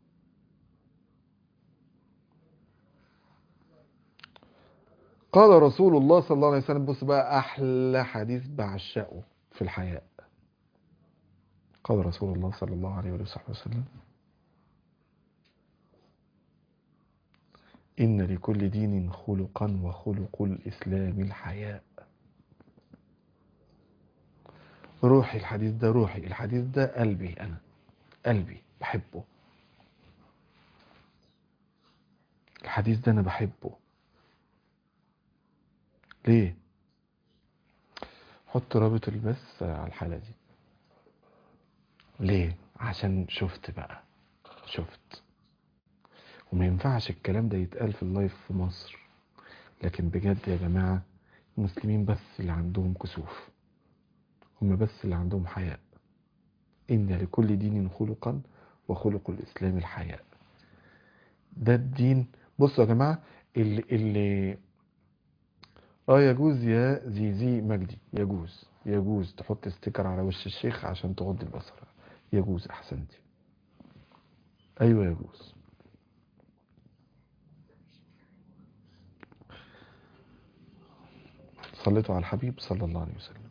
A: قال رسول الله صلى الله عليه وسلم بص بقى احلى حديث بعشقه في الحياء قال رسول الله صلى الله عليه وصحبه وسلم إن لكل دين خلقا وخلق الإسلام الحياء روحي الحديث ده روحي الحديث ده قلبي أنا قلبي بحبه الحديث ده أنا بحبه ليه حط رابط البث على الحلقة دي ليه عشان شفت بقى شفت وما ينفعش الكلام ده يتقال في اللايف في مصر لكن بجد يا جماعة المسلمين بس اللي عندهم كسوف هم بس اللي عندهم حياء إن لكل دين خلقا وخلق الإسلام الحياء ده الدين بصوا يا جماعة اللي, اللي اه يجوز يا زيزي مجدي يجوز يجوز تحط ستيكر على وش الشيخ عشان تغض البصر يجوز احسنتي ايوه يجوز صليتوا على الحبيب صلى الله عليه وسلم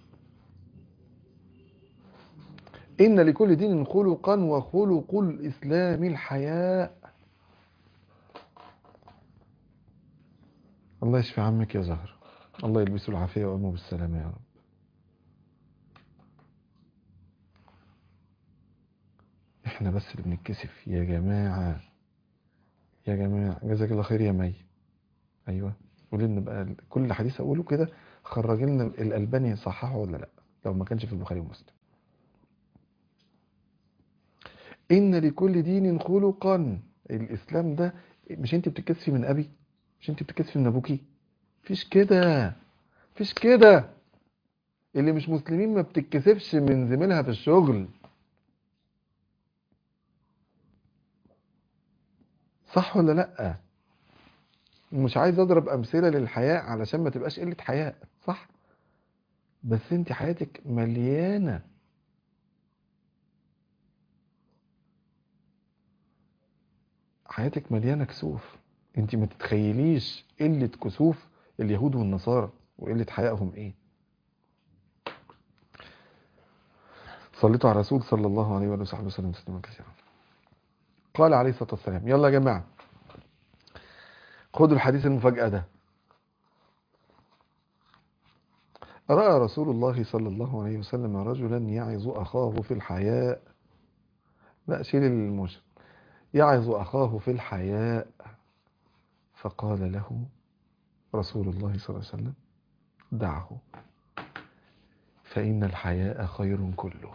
A: إن لكل دين خلقا وخلق الإسلام الحياء الله يشفي عمك يا زهر الله يلبسه العافية وأمه بالسلامة يا رب احنا بس اللي بنتكسف يا جماعة يا جماعة جزاك الله خير يا مي ايوه قولي لنا بقى كل حديث اقوله كده خرج لنا الالباني صححه ولا لا لو ما كانش في البخاري ومسلم ان لكل دين خلقا الاسلام ده مش انت بتتكسفي من ابي مش انت بتتكسفي من ابوكي فيش كده فيش كده اللي مش مسلمين ما بتتكسفش من زميلها في الشغل صح ولا لا مش عايز اضرب امثله للحياء علشان ما تبقاش قله حياء صح بس انت حياتك مليانه حياتك مليانه كسوف انت ما تتخيليش قله كسوف اليهود والنصارى وقله حيائهم ايه صليتوا على الرسول صلى الله عليه وآله وصحبه وسلم تسليما كثيرا قال عليه الصلاه والسلام يلا يا جماعه خدوا الحديث المفاجأة ده رأى رسول الله صلى الله عليه وسلم رجلا يعظ أخاه في الحياء لا شيل الموشن يعظ أخاه في الحياء فقال له رسول الله صلى الله عليه وسلم دعه فإن الحياء خير كله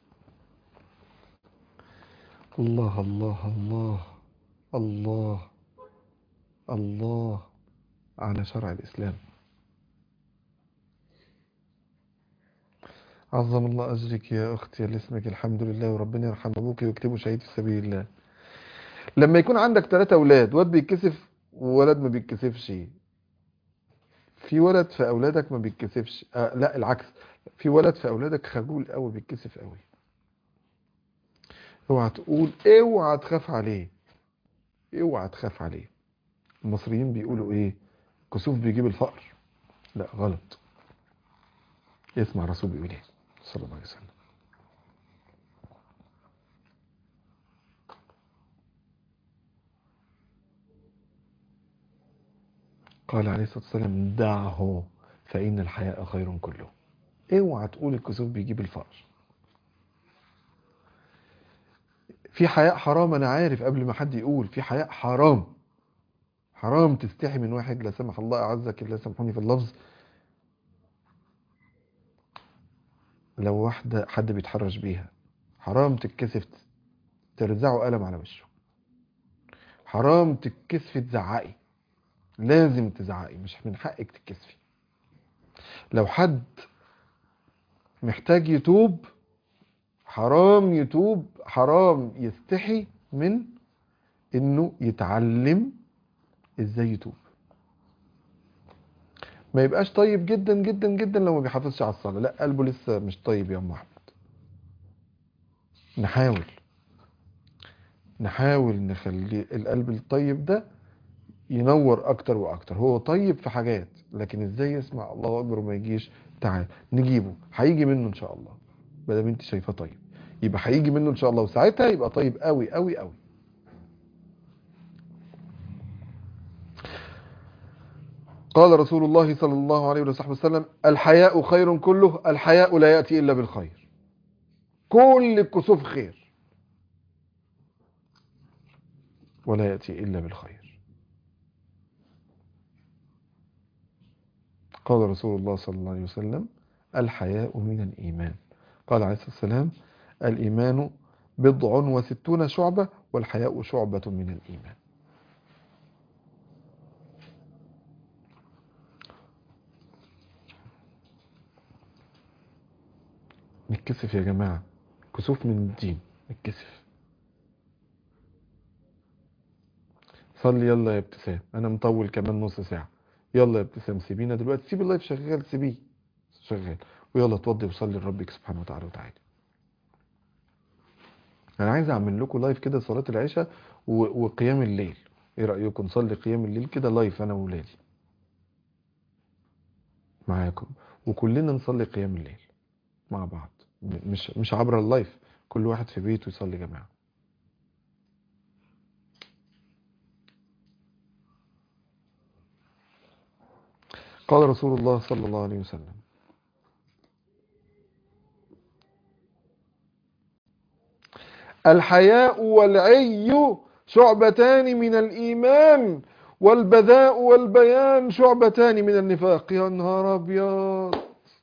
A: الله الله الله الله الله على شرع الإسلام عظم الله أجرك يا أختي اللي اسمك الحمد لله وربنا يرحم أبوك ويكتبه شهيد في سبيل الله لما يكون عندك ثلاثة أولاد واد بيتكسف وولد ما بيتكسفش في ولد في أولادك ما بيتكسفش آه لا العكس في ولد في أولادك خجول قوي بيتكسف قوي اوعى تقول اوعى تخاف عليه اوعى تخاف عليه المصريين بيقولوا ايه كسوف بيجيب الفقر لا غلط اسمع الرسول بيقول ايه صلى الله عليه وسلم قال عليه الصلاة والسلام دعه فإن الحياء خير كله اوعى تقول الكسوف بيجيب الفقر في حياء حرام انا عارف قبل ما حد يقول في حياء حرام حرام تستحي من واحد لا سمح الله اعزك لا سامحوني في اللفظ لو واحدة حد بيتحرش بيها حرام تتكسف ترزعه قلم على وشه حرام تتكسفي تزعقي لازم تزعقي مش من حقك تتكسفي لو حد محتاج يتوب حرام يتوب حرام يستحي من انه يتعلم ازاي يتوب ما يبقاش طيب جدا جدا جدا لو ما بيحافظش على الصلاة لا قلبه لسه مش طيب يا ام احمد نحاول نحاول نخلي القلب الطيب ده ينور اكتر واكتر هو طيب في حاجات لكن ازاي يسمع الله اكبر وما يجيش تعال نجيبه هيجي منه ان شاء الله بدل انت شايفاه طيب يبقى هيجي منه ان شاء الله وساعتها يبقى طيب قوي قوي قوي قال رسول الله صلى الله عليه وصحبه وسلم الحياء خير كله الحياء لا يأتي إلا بالخير كل الكسوف خير ولا يأتي إلا بالخير قال رسول الله صلى الله عليه وسلم الحياء من الإيمان قال عليه الصلاة والسلام الإيمان بضع وستون شعبة والحياء شعبة من الإيمان نتكسف يا جماعة كسوف من الدين نتكسف صلي يلا يا ابتسام انا مطول كمان نص ساعة يلا يا ابتسام سيبينا دلوقتي سيب اللايف شغال سيبيه شغال ويلا اتوضي وصلي لربك سبحانه وتعالى وتعالى انا عايز اعمل لكم لايف كده صلاة العشاء و- وقيام الليل ايه رأيكم نصلي قيام الليل كده لايف انا وولادي معاكم وكلنا نصلي قيام الليل مع بعض م- مش مش عبر اللايف كل واحد في بيته يصلي جماعة قال رسول الله صلى الله عليه وسلم الحياء والعي شعبتان من الإيمان والبذاء والبيان شعبتان من النفاق يا نهار أبيض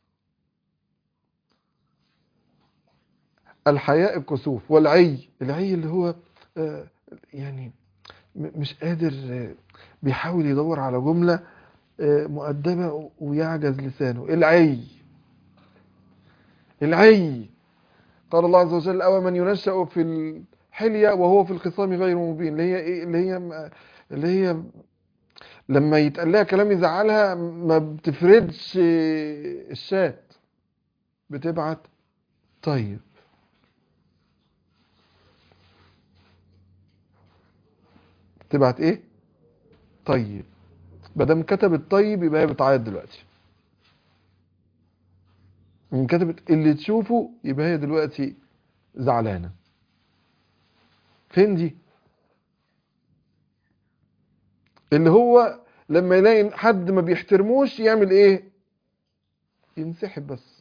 A: الحياء الكسوف والعي العي اللي هو آه، يعني م- مش قادر آه، بيحاول يدور على جملة آه، مؤدبة ويعجز لسانه العي العي قال الله عز وجل أو من ينشأ في الحلية وهو في الخصام غير مبين اللي هي إيه اللي هي اللي هي لما يتقال لها كلام يزعلها ما بتفردش الشات بتبعت طيب تبعت ايه طيب مادام كتبت طيب يبقى هي بتعيط دلوقتي ان كتبت اللي تشوفه يبقى هي دلوقتي زعلانه فين دي اللي هو لما يلاقي حد ما بيحترموش يعمل ايه ينسحب بس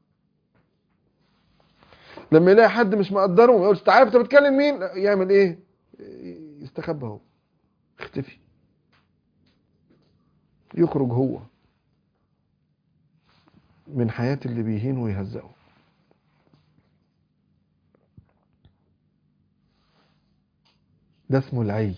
A: لما يلاقي حد مش مقدره ما يقولش تعالى انت بتكلم مين لا، يعمل ايه يستخبى هو يختفي يخرج هو من حياة اللي بيهين ويهزقه ده اسمه العي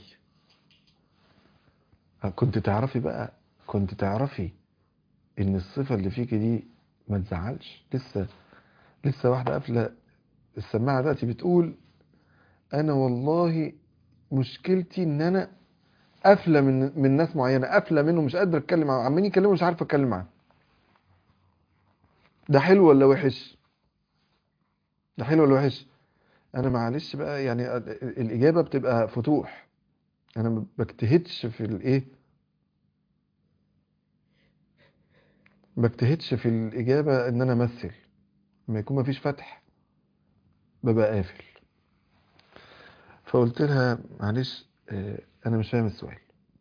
A: كنت تعرفي بقى كنت تعرفي ان الصفة اللي فيك دي ما تزعلش لسه لسه واحدة قافلة السماعة دلوقتي بتقول انا والله مشكلتي ان انا قافلة من من ناس معينة قافلة منه مش قادر اتكلم معاه عمالين يكلموا مش عارف اتكلم معاه ده حلو ولا وحش ده حلو ولا وحش انا معلش بقى يعني ال- ال- الاجابة بتبقى فتوح انا ما بجتهدش في الايه ما بجتهدش في الاجابة ان انا امثل لما يكون مفيش فتح ببقى قافل فقلت لها معلش آه، انا مش فاهم السؤال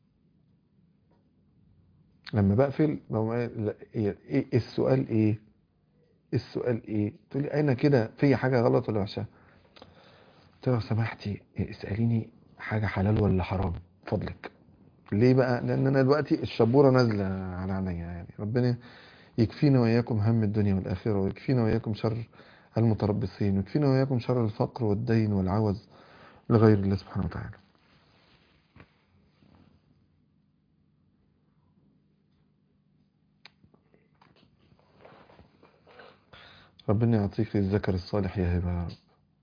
A: لما بقفل بقوم قايل لا، ايه إيه السؤال ايه السؤال ايه تقول لي انا كده في حاجه غلط ولا وحشه قلت له لو سمحتي اساليني حاجه حلال ولا حرام فضلك ليه بقى لان انا دلوقتي الشبوره نازله على عينيا يعني ربنا يكفينا واياكم هم الدنيا والاخره ويكفينا واياكم شر المتربصين ويكفينا واياكم شر الفقر والدين والعوز لغير الله سبحانه وتعالى ربنا يعطيك الذكر الصالح يا هبه يا رب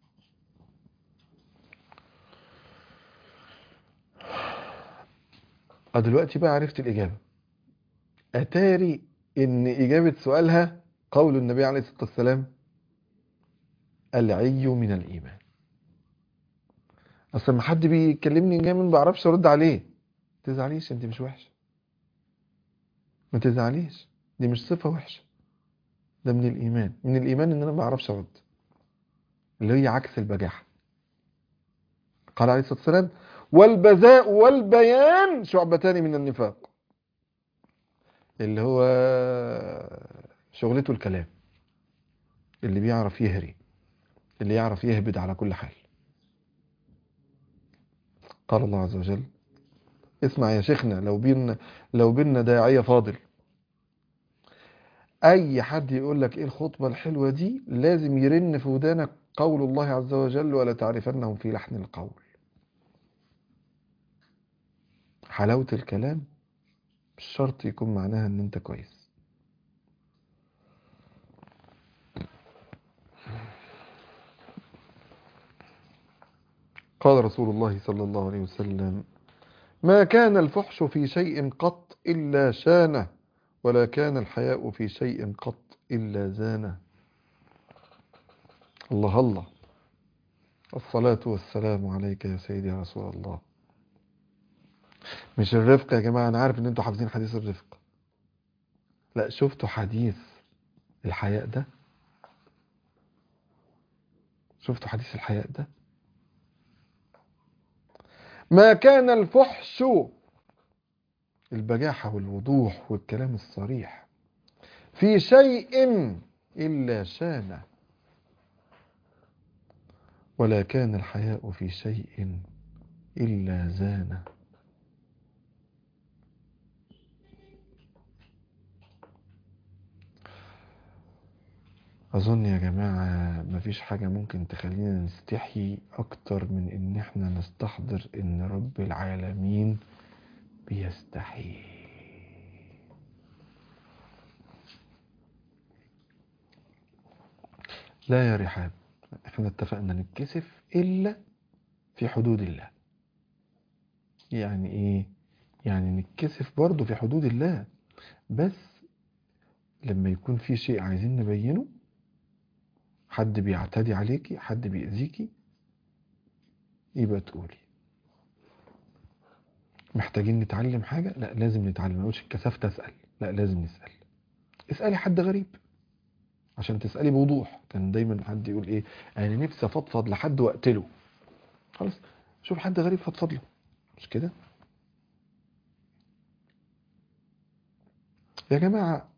A: اه دلوقتي بقى عرفت الإجابة أتاري إن إجابة سؤالها قول النبي عليه الصلاة والسلام العي من الإيمان أصل لما حد بيكلمني جامد ما بعرفش أرد عليه ما تزعليش أنت مش وحشة ما تزعليش دي مش صفة وحشة ده من الإيمان من الإيمان إن أنا ما بعرفش أرد اللي هي عكس البجاحة قال عليه الصلاة والسلام والبذاء والبيان شعبتان من النفاق اللي هو شغلته الكلام اللي بيعرف يهري اللي يعرف يهبد على كل حال قال الله عز وجل اسمع يا شيخنا لو بينا لو بينا داعية فاضل اي حد يقول لك ايه الخطبة الحلوة دي لازم يرن في ودانك قول الله عز وجل ولا تعرفنهم في لحن القول حلاوة الكلام مش شرط يكون معناها ان انت كويس قال رسول الله صلى الله عليه وسلم ما كان الفحش في شيء قط إلا شانه ولا كان الحياء في شيء قط إلا زانه الله الله الصلاة والسلام عليك يا سيدي يا رسول الله مش الرفق يا جماعة أنا عارف إن أنتوا حافظين حديث الرفق لا شفتوا حديث الحياء ده شفتوا حديث الحياء ده ما كان الفحش البجاحة والوضوح والكلام الصريح في شيء إلا شانه ولا كان الحياء في شيء إلا زانه أظن يا جماعة مفيش حاجة ممكن تخلينا نستحي أكتر من إن إحنا نستحضر إن رب العالمين بيستحي لا يا رحاب إحنا اتفقنا نتكسف إلا في حدود الله يعني إيه؟ يعني نتكسف برضه في حدود الله بس لما يكون في شيء عايزين نبينه حد بيعتدي عليكي حد بيأذيكي يبقى تقولي محتاجين نتعلم حاجة لا لازم نتعلم ما اقولش اتكسفت اسأل لا لازم نسأل اسألي حد غريب عشان تسألي بوضوح كان دايما حد يقول ايه انا نفسي افضفض لحد واقتله خلاص شوف حد غريب فضفض له مش كده يا جماعة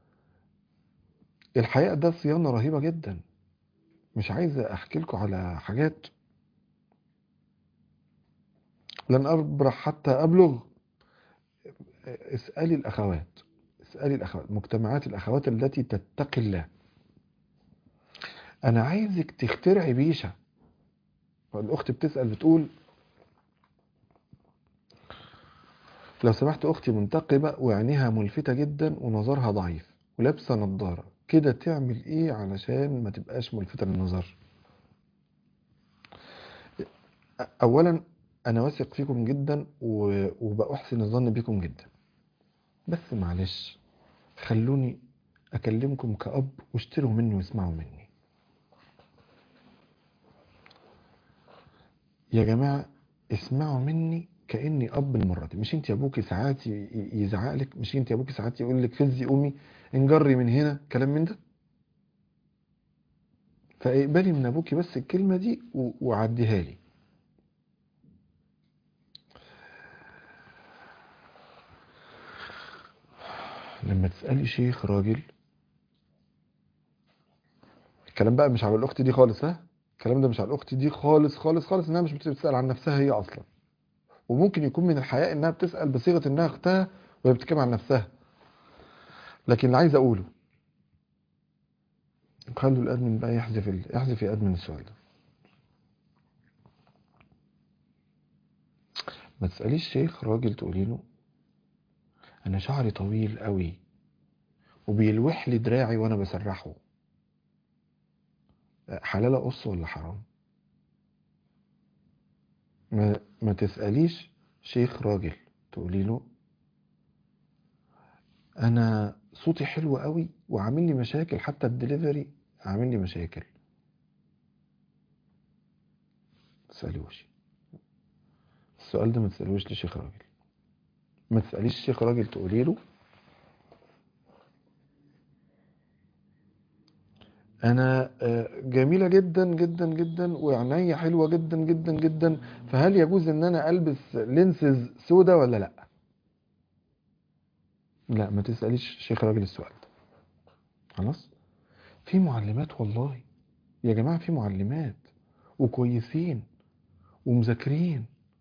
A: الحياء ده صيانة رهيبة جدا مش عايز احكي لكم على حاجات لن ابرح حتى ابلغ اسالي الاخوات اسالي الاخوات مجتمعات الاخوات التي تتقي الله انا عايزك تخترعي بيشه الاخت بتسال بتقول لو سمحت اختي منتقبه وعينيها ملفته جدا ونظرها ضعيف ولابسه نظاره كده تعمل ايه علشان ما تبقاش ملفتة للنظر اولا انا واثق فيكم جدا وبأحسن الظن بكم جدا بس معلش خلوني اكلمكم كأب واشتروا مني واسمعوا مني يا جماعة اسمعوا مني كأني أب المرة دي مش انت يا ابوكي ساعات يزعق لك مش انت يا ابوكي ساعات يقول لك فزي قومي انجري من هنا كلام من ده فاقبلي من ابوكي بس الكلمة دي وعديها لي لما تسألي شيخ راجل الكلام بقى مش على الأخت دي خالص ها الكلام ده مش على الاخت دي خالص خالص خالص انها مش بتسال عن نفسها هي اصلا وممكن يكون من الحياء انها بتسال بصيغه انها اختها وهي بتتكلم عن نفسها لكن اللي عايز اقوله خلوا الادمن بقى يحذف ال... يحذف يا ادمن السؤال ده ما تساليش شيخ راجل تقولي له انا شعري طويل قوي وبيلوح لي دراعي وانا بسرحه حلال اقص ولا حرام ما, ما تساليش شيخ راجل تقولي له انا صوتي حلو قوي وعامل لي مشاكل حتى الدليفري عامل لي مشاكل تسالوش السؤال ده ما تسالوش لشيخ راجل ما تساليش شيخ راجل تقولي له انا آه، جميله جدا جدا جدا وعينيا حلوه جدا جدا جدا فهل يجوز ان انا البس لينسز سودا ولا لا لا ما تساليش شيخ راجل السؤال ده خلاص في معلمات والله يا جماعه في معلمات وكويسين ومذاكرين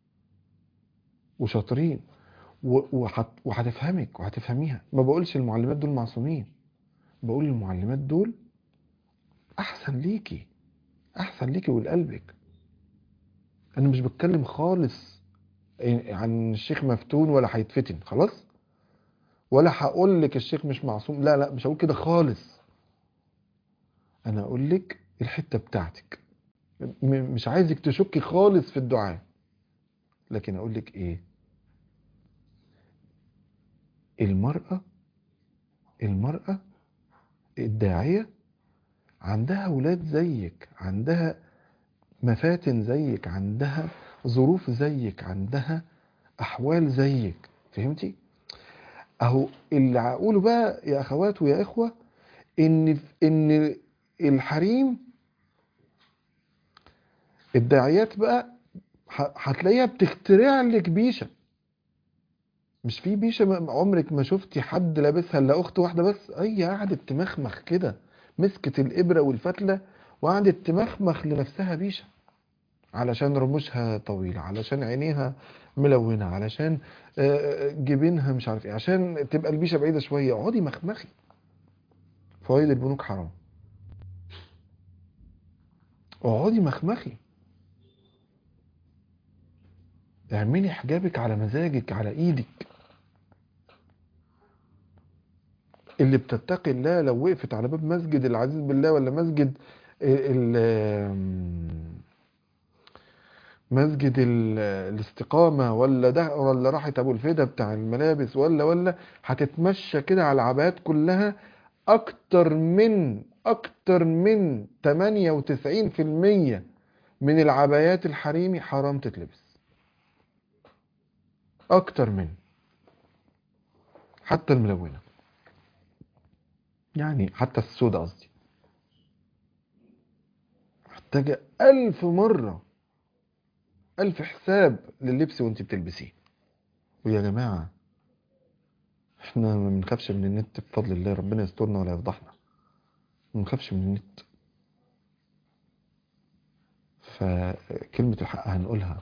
A: وشاطرين و- وهت- وهتفهمك وهتفهميها ما بقولش المعلمات دول معصومين بقول المعلمات دول احسن ليكي احسن ليكي ولقلبك انا مش بتكلم خالص عن الشيخ مفتون ولا هيتفتن خلاص ولا هقول لك الشيخ مش معصوم لا لا مش هقول كده خالص انا اقول لك الحته بتاعتك م- مش عايزك تشكي خالص في الدعاء لكن اقول لك ايه المرأة المرأة الداعية عندها ولاد زيك عندها مفاتن زيك عندها ظروف زيك عندها احوال زيك فهمتي اهو اللي هقوله بقى يا اخوات ويا اخوه ان ان الحريم الداعيات بقى ه- هتلاقيها بتخترع لك بيشه مش في بيشه ما- عمرك ما شفتي حد لابسها الا اخت واحده بس هي قعدت تمخمخ كده مسكت الابره والفتله وقعدت تمخمخ لنفسها بيشه علشان رموشها طويله علشان عينيها ملونه علشان آه، جبينها مش عارف ايه عشان تبقى البيشه بعيده شويه اقعدي مخمخي فوائد البنوك حرام اقعدي مخمخي اعملي حجابك على مزاجك على ايدك اللي بتتقي الله لو وقفت على باب مسجد العزيز بالله ولا مسجد ال ال- مسجد ال- الاستقامة ولا ده ولا راحت أبو الفدا بتاع الملابس ولا ولا هتتمشى كده على العبايات كلها أكتر من أكتر من 98% من العبايات الحريمي حرام تتلبس أكتر من حتى الملونة يعني حتى السوداء قصدي محتاجة ألف مرة ألف حساب لللبس وانت بتلبسيه ويا جماعة احنا ما بنخافش من النت بفضل الله ربنا يسترنا ولا يفضحنا ما بنخافش من النت فكلمة الحق هنقولها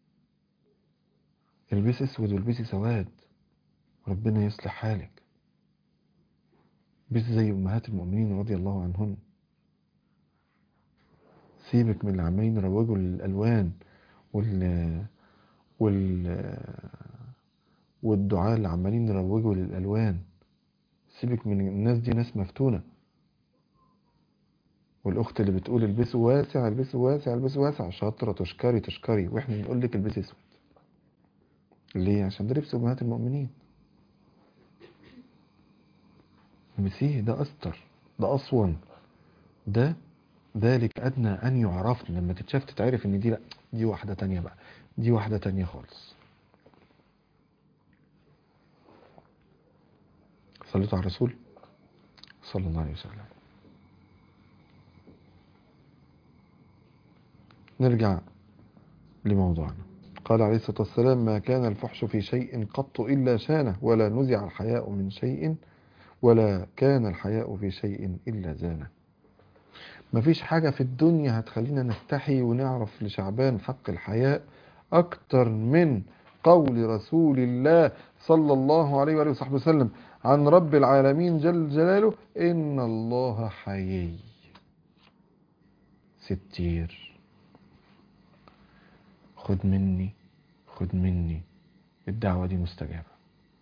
A: البسي اسود والبسي سواد ربنا يصلح حالك بس زي امهات المؤمنين رضي الله عنهن سيبك من اللي عمالين يروجوا للالوان وال وال والدعاء اللي عمالين يروجوا للالوان سيبك من الناس دي ناس مفتونه والاخت اللي بتقول البسوا واسع البسوا واسع البسوا واسع شاطره تشكري تشكري واحنا بنقول لك البسي اسود ليه عشان ده لبس امهات المؤمنين البسيه ده استر ده اصون ده ذلك ادنى ان يعرفن لما تتشاف تتعرف ان دي لا دي واحده تانية بقى دي واحده تانية خالص صليتوا على الرسول صلى الله عليه وسلم نرجع لموضوعنا قال عليه الصلاة والسلام ما كان الفحش في شيء قط إلا شانه ولا نزع الحياء من شيء ولا كان الحياء في شيء إلا زانه مفيش حاجة في الدنيا هتخلينا نستحي ونعرف لشعبان حق الحياء أكتر من قول رسول الله صلى الله عليه وآله وصحبه وسلم عن رب العالمين جل جلاله إن الله حيي ستير خد مني خد مني الدعوة دي مستجابة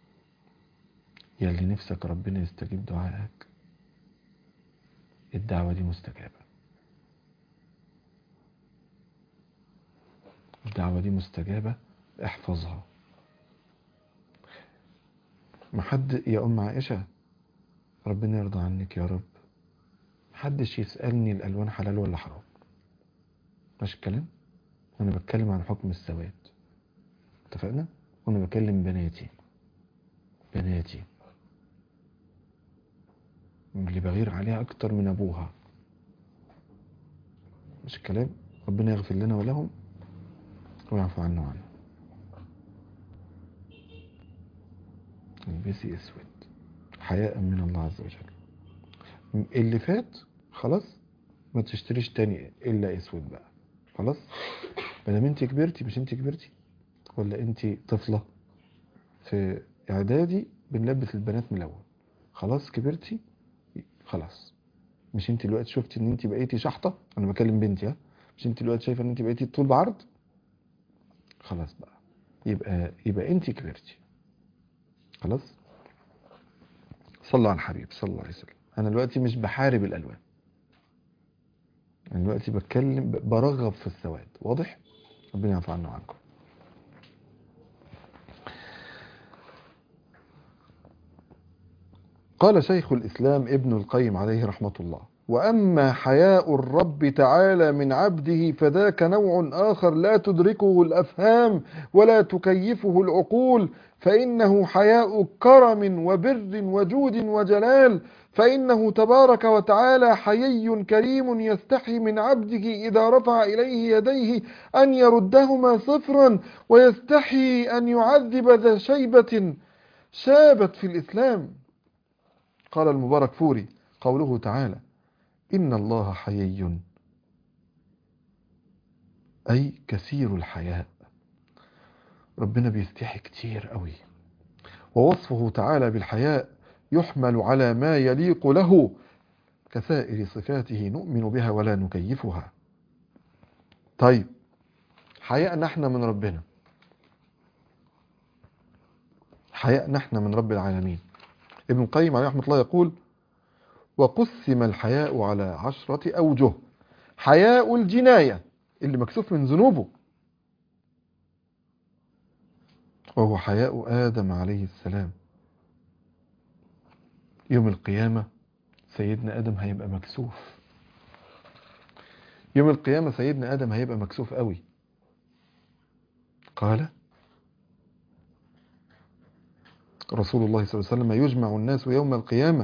A: يلي نفسك ربنا يستجيب دعائك الدعوة دي مستجابة الدعوة دي مستجابة احفظها محد يا أم عائشة ربنا يرضى عنك يا رب محدش يسألني الألوان حلال ولا حرام ماشي الكلام أنا بتكلم عن حكم السواد اتفقنا وأنا بكلم بناتي بناتي اللي بغير عليها أكتر من أبوها مش الكلام ربنا يغفر لنا ولهم ويعفو عنا وعنه البسي اسود حياء من الله عز وجل اللي فات خلاص ما تشتريش تاني الا اسود بقى خلاص مادام انت كبرتي مش انت كبرتي ولا انت طفله في اعدادي بنلبس البنات ملون خلاص كبرتي خلاص مش انت دلوقتي شفتي ان انت بقيتي شحطه انا بكلم بنتي ها مش انت دلوقتي شايفه ان انت بقيتي طول بعرض خلاص بقى يبقى يبقى انت كبرتي خلاص صلوا على الحبيب صلى الله عليه وسلم انا دلوقتي مش بحارب الالوان انا دلوقتي بتكلم برغب في السواد واضح ربنا يعفو عنا وعنكم قال شيخ الإسلام ابن القيم عليه رحمة الله وأما حياء الرب تعالى من عبده فذاك نوع آخر لا تدركه الأفهام ولا تكيفه العقول فإنه حياء كرم وبر وجود وجلال فإنه تبارك وتعالى حيي كريم يستحي من عبده إذا رفع إليه يديه أن يردهما صفرا ويستحي أن يعذب ذا شيبة شابت في الإسلام قال المبارك فوري قوله تعالى إن الله حيي أي كثير الحياء ربنا بيستحي كتير قوي ووصفه تعالى بالحياء يحمل على ما يليق له كسائر صفاته نؤمن بها ولا نكيفها طيب حياء نحن من ربنا حياء نحن من رب العالمين ابن القيم عليه رحمة الله يقول وقسم الحياء على عشرة أوجه حياء الجناية اللي مكسوف من ذنوبه وهو حياء آدم عليه السلام يوم القيامة سيدنا آدم هيبقى مكسوف يوم القيامة سيدنا آدم هيبقى مكسوف قوي قال رسول الله صلى الله عليه وسلم يجمع الناس يوم القيامة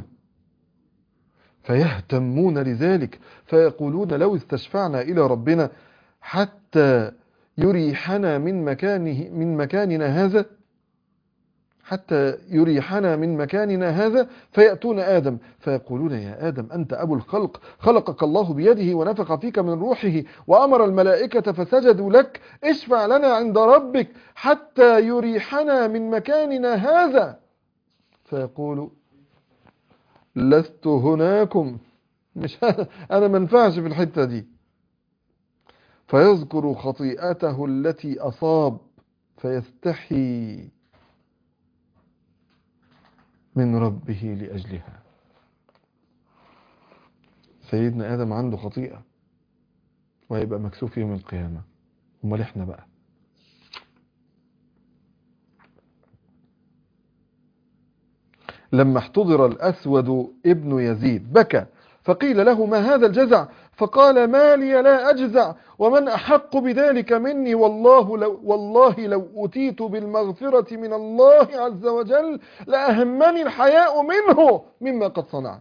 A: فيهتمون لذلك فيقولون لو استشفعنا إلى ربنا حتى يريحنا من مكانه من مكاننا هذا حتى يريحنا من مكاننا هذا فيأتون آدم فيقولون يا آدم أنت أبو الخلق خلقك الله بيده ونفخ فيك من روحه وأمر الملائكة فسجدوا لك اشفع لنا عند ربك حتى يريحنا من مكاننا هذا فيقول لست هناكم مش أنا ما ينفعش في الحتة دي فيذكر خطيئته التي أصاب فيستحي من ربه لأجلها سيدنا آدم عنده خطيئة وهيبقى مكسوف يوم القيامة امال احنا بقى لما احتضر الأسود ابن يزيد بكى فقيل له ما هذا الجزع فقال ما لي لا أجزع ومن أحق بذلك مني والله لو, والله لو أتيت بالمغفرة من الله عز وجل لأهمني الحياء منه مما قد صنعت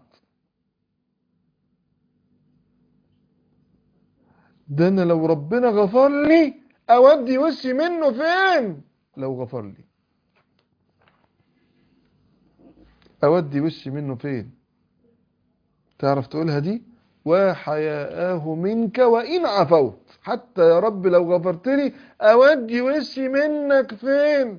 A: ده أنا لو ربنا غفر لي أودي وشي منه فين لو غفر لي أودي وشي منه فين تعرف تقولها دي وحياءه منك وإن عفوت حتى يا رب لو غفرت لي أودي وشي منك فين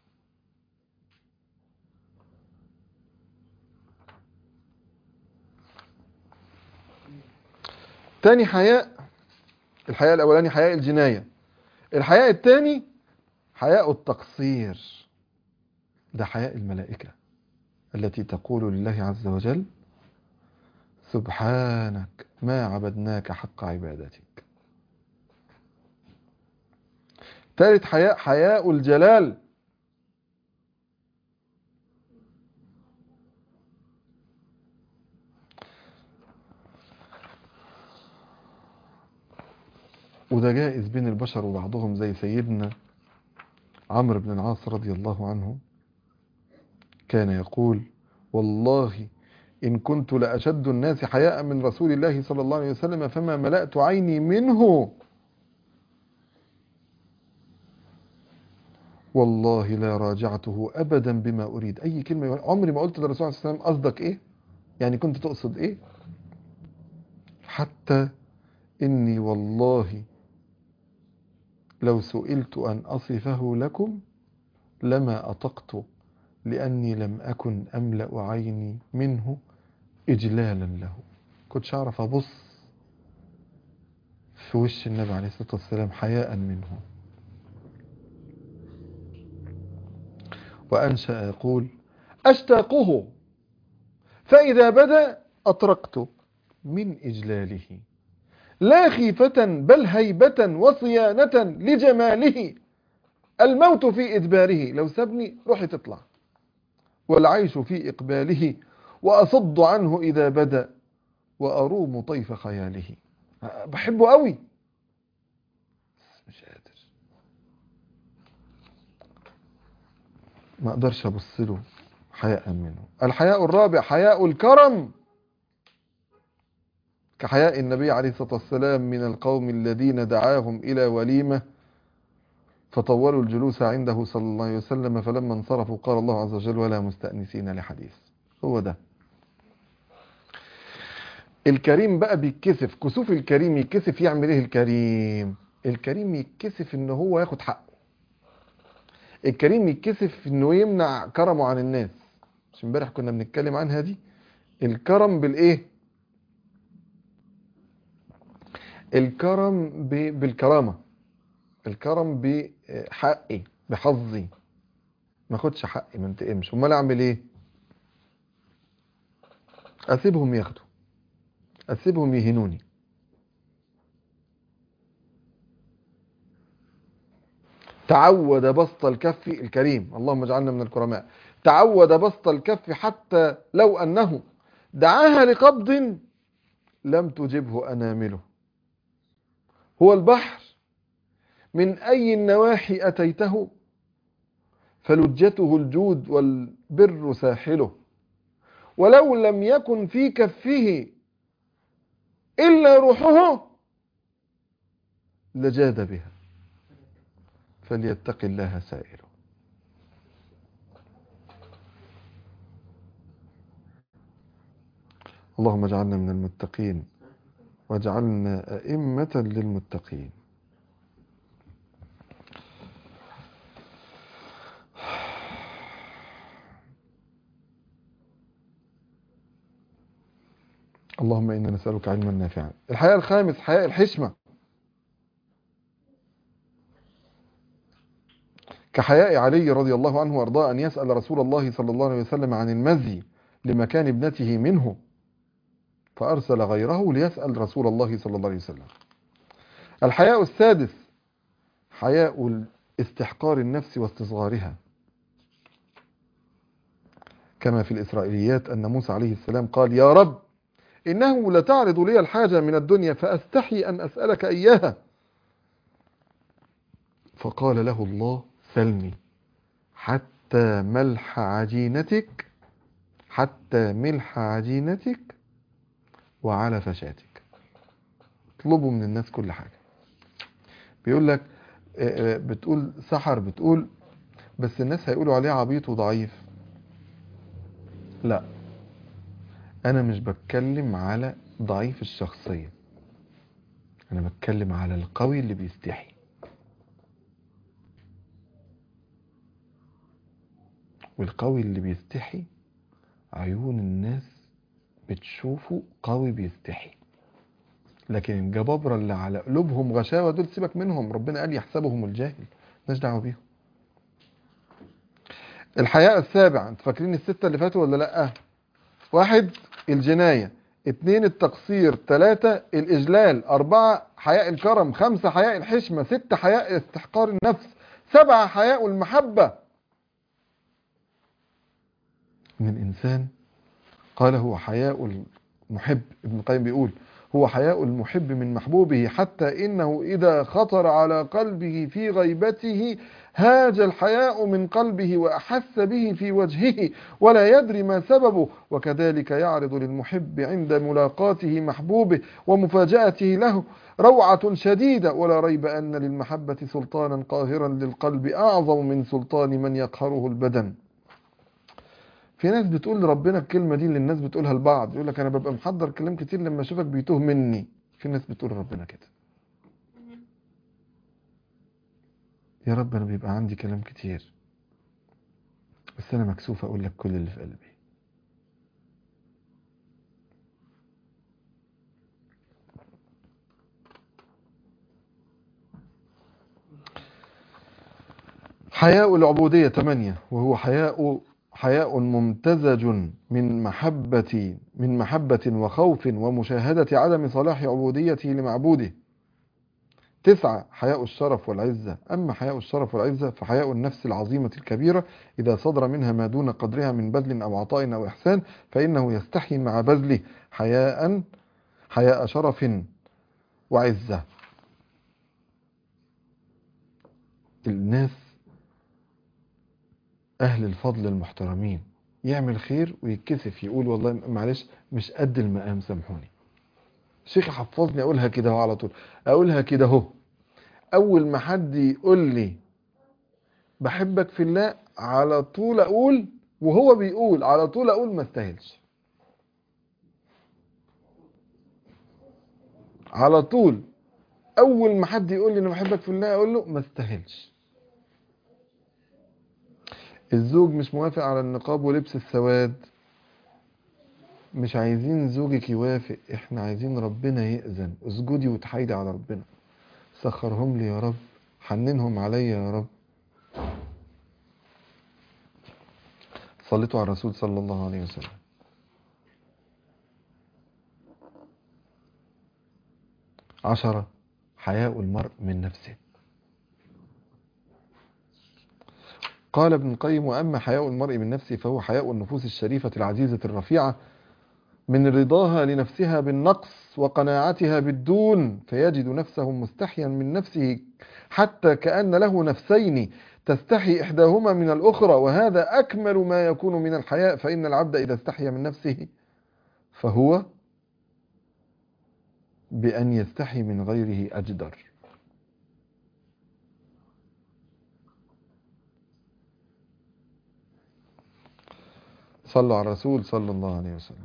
A: تاني حياء الحياء الأولاني حياء الجناية الحياء الثاني حياء التقصير ده حياء الملائكة التي تقول لله عز وجل سبحانك ما عبدناك حق عبادتك ثالث حياء حياء الجلال وده جائز بين البشر وبعضهم زي سيدنا عمرو بن العاص رضي الله عنه كان يقول والله إن كنت لأشد الناس حياء من رسول الله صلى الله عليه وسلم فما ملأت عيني منه والله لا راجعته أبدا بما أريد أي كلمة يقول عمري ما قلت للرسول صلى الله عليه وسلم قصدك إيه يعني كنت تقصد إيه حتى إني والله لو سئلت أن أصفه لكم لما أطقت لأني لم أكن أملأ عيني منه إجلالا له كنتش أعرف أبص في وش النبي عليه الصلاة والسلام حياء منه وأنشأ يقول أشتاقه فإذا بدأ أطرقت من إجلاله لا خيفة بل هيبة وصيانة لجماله الموت في إدباره لو سبني روحي تطلع والعيش في إقباله وأصد عنه إذا بدأ وأروم طيف خياله بحبه قوي مش قادر ما أقدرش أبص له حياء منه الحياء الرابع حياء الكرم كحياء النبي عليه الصلاة والسلام من القوم الذين دعاهم إلى وليمة فطولوا الجلوس عنده صلى الله عليه وسلم فلما انصرفوا قال الله عز وجل ولا مستأنسين لحديث هو ده الكريم بقى بيتكسف كسوف الكريم يتكسف يعمل ايه الكريم الكريم يتكسف ان هو ياخد حقه الكريم يتكسف انه يمنع كرمه عن الناس مش امبارح كنا بنتكلم عنها دي الكرم بالايه الكرم ب... بالكرامة الكرم بحقي بحظي ما اخدش حقي ما انتقمش امال اعمل ايه اسيبهم ياخدوا اسيبهم يهنوني تعود بسط الكف الكريم اللهم اجعلنا من الكرماء تعود بسط الكف حتى لو انه دعاها لقبض لم تجبه انامله هو البحر من أي النواحي أتيته فلجته الجود والبر ساحله ولو لم يكن في كفه إلا روحه لجاد بها فليتق الله سائله اللهم اجعلنا من المتقين واجعلنا أئمة للمتقين اللهم إنا نسألك علما نافعا الحياء الخامس حياء الحشمة كحياء علي رضي الله عنه وارضاه أن يسأل رسول الله صلى الله عليه وسلم عن المزي لمكان ابنته منه فأرسل غيره ليسأل رسول الله صلى الله عليه وسلم الحياء السادس حياء استحقار النفس واستصغارها كما في الإسرائيليات أن موسى عليه السلام قال يا رب إنه لتعرض لي الحاجة من الدنيا فأستحي أن أسألك إياها فقال له الله سلني حتى ملح عجينتك حتى ملح عجينتك وعلى فشاتك اطلبوا من الناس كل حاجة بيقول لك بتقول سحر بتقول بس الناس هيقولوا عليه عبيط وضعيف لا انا مش بتكلم على ضعيف الشخصية أنا بتكلم على القوي اللي بيستحي والقوي اللي بيستحي عيون الناس بتشوفه قوي بيستحي لكن الجبابرة اللي على قلوبهم غشاوة دول سيبك منهم ربنا قال يحسبهم الجاهل مالناش دعوة بيهم الحياء السابع انت فاكرين الستة اللي فاتوا ولا لأ واحد الجناية اتنين التقصير تلاتة الإجلال أربعة حياء الكرم خمسة حياء الحشمة ستة حياء استحقار النفس سبعة حياء المحبة ان الإنسان قال هو حياء المحب ابن القيم بيقول هو حياء المحب من محبوبه حتى إنه إذا خطر على قلبه في غيبته هاج الحياء من قلبه وأحس به في وجهه ولا يدري ما سببه وكذلك يعرض للمحب عند ملاقاته محبوبه ومفاجأته له روعة شديدة ولا ريب أن للمحبة سلطانا قاهرا للقلب أعظم من سلطان من يقهره البدن في ناس بتقول لربنا الكلمة دي اللي الناس بتقولها لبعض يقول لك أنا ببقى محضر كلام كتير لما أشوفك بيتوه مني في ناس بتقول لربنا كده يا رب أنا بيبقى عندي كلام كتير بس أنا مكسوف أقول لك كل اللي في قلبي حياء العبودية ثمانية وهو حياء حياء ممتزج من محبة من محبة وخوف ومشاهدة عدم صلاح عبوديته لمعبوده تسعة حياء الشرف والعزة أما حياء الشرف والعزة فحياء النفس العظيمة الكبيرة إذا صدر منها ما دون قدرها من بذل أو عطاء أو إحسان فإنه يستحي مع بذله حياء حياء شرف وعزة الناس أهل الفضل المحترمين يعمل خير ويتكسف يقول والله معلش مش قد المقام سامحوني شيخ حفظني أقولها كده اهو على طول أقولها كده اهو أول ما حد يقول لي بحبك في الله على طول أقول وهو بيقول على طول أقول ما استاهلش على طول أول ما حد يقول لي أنا بحبك في الله أقول له ما استاهلش الزوج مش موافق على النقاب ولبس السواد مش عايزين زوجك يوافق احنا عايزين ربنا يأذن اسجدي وتحايدي على ربنا سخرهم لي يا رب حننهم عليا يا رب صليتوا على الرسول صلى الله عليه وسلم عشرة حياء المرء من نفسه قال ابن القيم وأما حياء المرء من نفسه فهو حياء النفوس الشريفة العزيزة الرفيعة من رضاها لنفسها بالنقص وقناعتها بالدون فيجد نفسه مستحيا من نفسه حتى كأن له نفسين تستحي إحداهما من الأخرى وهذا أكمل ما يكون من الحياء فإن العبد إذا استحيا من نفسه فهو بأن يستحي من غيره أجدر صلوا على الرسول صلى الله عليه وسلم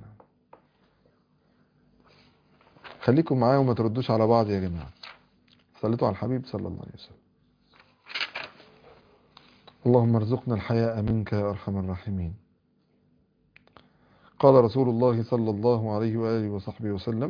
A: خليكم معايا وما تردوش على بعض يا جماعة صليتوا على الحبيب صلى الله عليه وسلم اللهم ارزقنا الحياء منك يا أرحم الراحمين قال رسول الله صلى الله عليه وآله وصحبه وسلم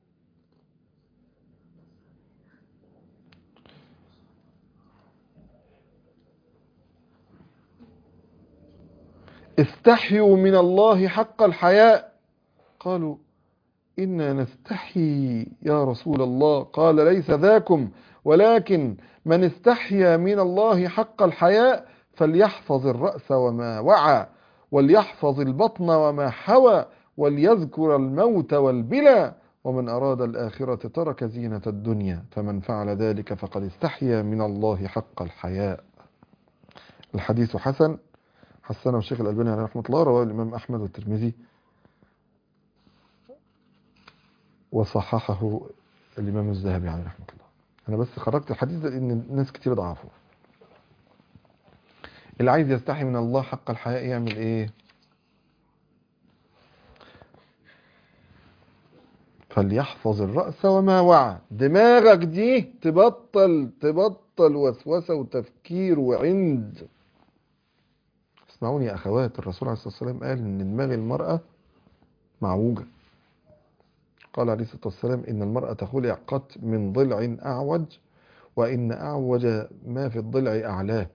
A: استحيوا من الله حق الحياء قالوا إنا نستحي يا رسول الله قال ليس ذاكم ولكن من استحيا من الله حق الحياء فليحفظ الرأس وما وعى وليحفظ البطن وما حوى وليذكر الموت والبلى ومن أراد الآخرة ترك زينة الدنيا فمن فعل ذلك فقد استحيا من الله حق الحياء الحديث حسن حسنه الشيخ الألباني عليه رحمة الله رواه الإمام أحمد والترمذي وصححه الإمام الذهبي عليه رحمة الله أنا بس خرجت الحديث ده لأن ناس كتير ضعفوه اللي عايز يستحي من الله حق الحياء يعمل إيه فليحفظ الرأس وما وعى دماغك دي تبطل تبطل وسوسة وتفكير وعند اسمعوني يا أخوات الرسول عليه الصلاة والسلام قال إن دماغ المرأة معوجة قال عليه الصلاة والسلام إن المرأة خلقت من ضلع أعوج وإن أعوج ما في الضلع أعلاه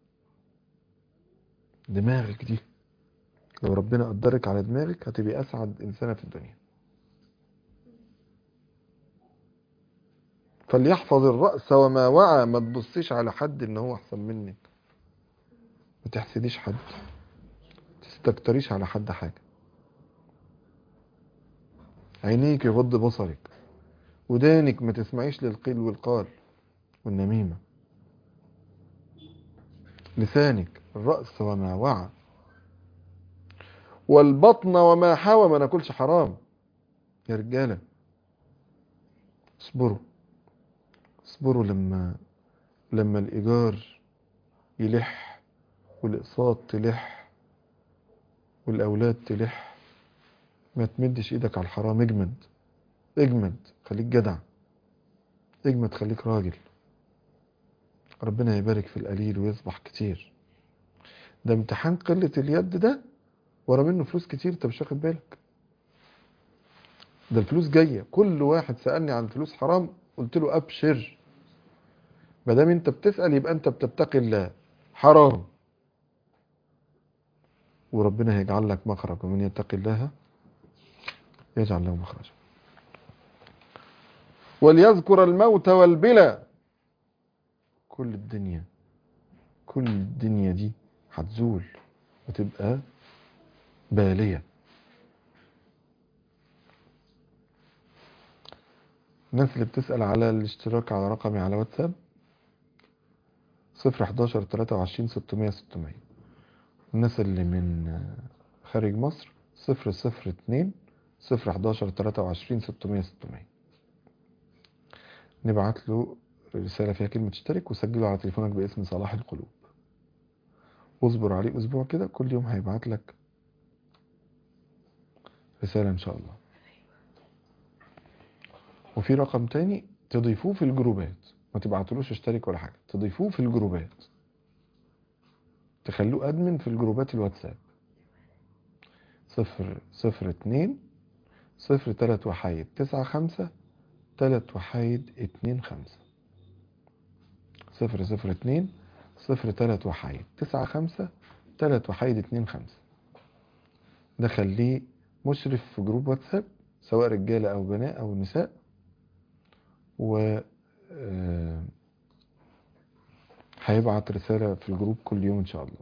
A: دماغك دي لو ربنا قدرك على دماغك هتبقي أسعد إنسانة في الدنيا فليحفظ الرأس وما وعى ما تبصيش على حد إن هو أحسن منك ما تحسديش حد تستكتريش على حد حاجة عينيك يغض بصرك ودانك ما تسمعيش للقيل والقال والنميمة لسانك الرأس وما وعى والبطن وما حوى ما ناكلش حرام يا رجالة اصبروا اصبروا لما لما الإيجار يلح والإقساط تلح والأولاد تلح ما تمدش إيدك على الحرام اجمد اجمد خليك جدع اجمد خليك راجل ربنا يبارك في القليل ويصبح كتير ده امتحان قلة اليد ده ورا منه فلوس كتير انت مش واخد بالك ده الفلوس جاية كل واحد سألني عن فلوس حرام قلت له أبشر ما دام انت بتسأل يبقى انت بتتقي الله حرام وربنا هيجعل لك مخرج ومن يتقي الله يجعل له مخرجا وليذكر الموت والبلى كل الدنيا كل الدنيا دي هتزول وتبقى بالية الناس اللي بتسأل على الاشتراك على رقمي على واتساب صفر حداشر تلاتة وعشرين ستمية ستمية الناس اللي من خارج مصر صفر صفر اتنين صفر حداشر تلاتة وعشرين ستمية ستمية نبعت له رسالة فيها كلمة اشترك وسجله على تليفونك باسم صلاح القلوب واصبر عليه اسبوع كده كل يوم هيبعت لك رسالة ان شاء الله وفي رقم تاني تضيفوه في الجروبات ما تبعتلوش اشترك ولا حاجة تضيفوه في الجروبات تخلوه ادمن في الجروبات الواتساب صفر صفر اتنين صفر تلات وحايد تسعة خمسة تلات وحايد اتنين خمسة صفر صفر اتنين صفر تلات وحايد تسعة خمسة تلات وحايد اتنين خمسة ده خليه مشرف في جروب واتساب سواء رجالة أو بناء أو نساء و آه، هيبعت رسالة في الجروب كل يوم إن شاء الله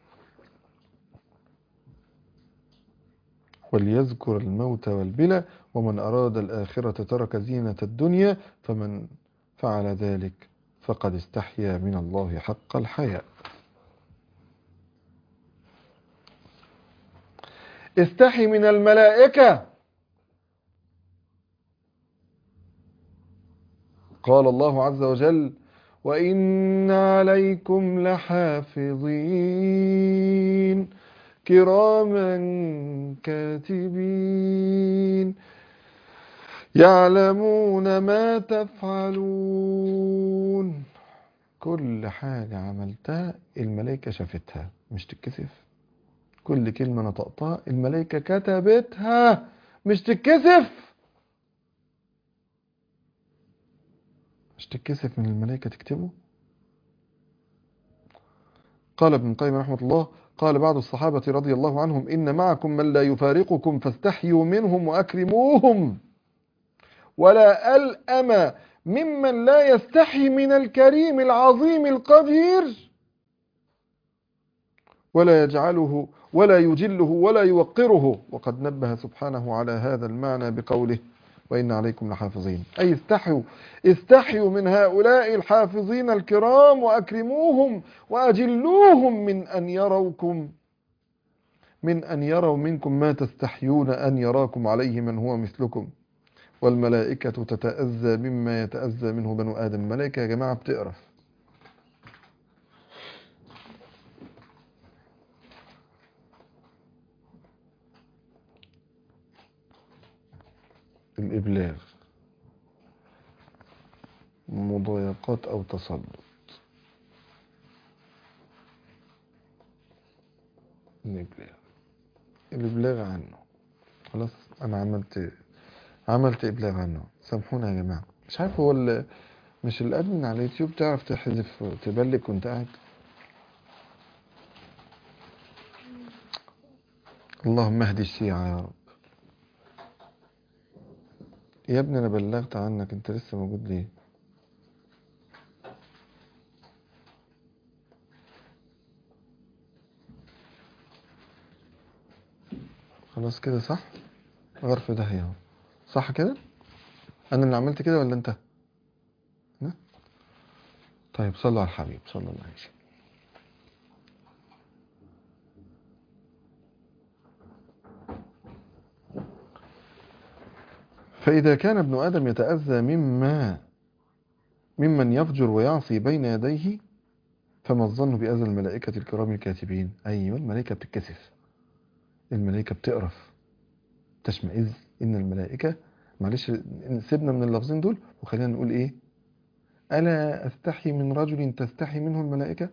A: وليذكر الموت والبلى ومن أراد الآخرة ترك زينة الدنيا فمن فعل ذلك فقد استحيا من الله حق الحياء استحي من الملائكة قال الله عز وجل وإن عليكم لحافظين كراما كاتبين يعلمون ما تفعلون كل حاجة عملتها الملائكة شافتها مش تتكسف كل كلمة نطقتها الملائكة كتبتها مش تتكسف مش تتكسف من الملائكة تكتبه قال ابن القيم رحمة الله قال بعض الصحابة رضي الله عنهم إن معكم من لا يفارقكم فاستحيوا منهم وأكرموهم ولا ألأم ممن لا يستحي من الكريم العظيم القدير ولا يجعله ولا يجله ولا يوقره وقد نبه سبحانه على هذا المعنى بقوله وإن عليكم لحافظين أي استحيوا استحيوا من هؤلاء الحافظين الكرام وأكرموهم وأجلوهم من أن يروكم من أن يروا منكم ما تستحيون أن يراكم عليه من هو مثلكم والملائكة تتأذى مما يتأذى منه بنو آدم الملائكة يا جماعة بتقرف الإبلاغ مضايقات أو تسلط الإبلاغ الإبلاغ عنه خلاص أنا عملت عملت إبلاغ عنه سامحونا يا جماعة مش عارف هو ال... مش الأدمن على اليوتيوب تعرف تحذف تبلغ كنت قاعد اللهم اهدي الشيعة يا رب يا ابني انا بلغت عنك انت لسه موجود ليه خلاص كده صح غرف ده اهو صح كده انا اللي عملت كده ولا انت أنا؟ طيب صلوا على الحبيب صلى الله عليه وسلم فإذا كان ابن آدم يتأذى مما ممن يفجر ويعصي بين يديه فما الظن بأذى الملائكة الكرام الكاتبين أيوة الملائكة بتتكسف الملائكة بتقرف تشمئز إن الملائكة معلش سيبنا من اللفظين دول وخلينا نقول إيه ألا أستحي من رجل تستحي منه الملائكة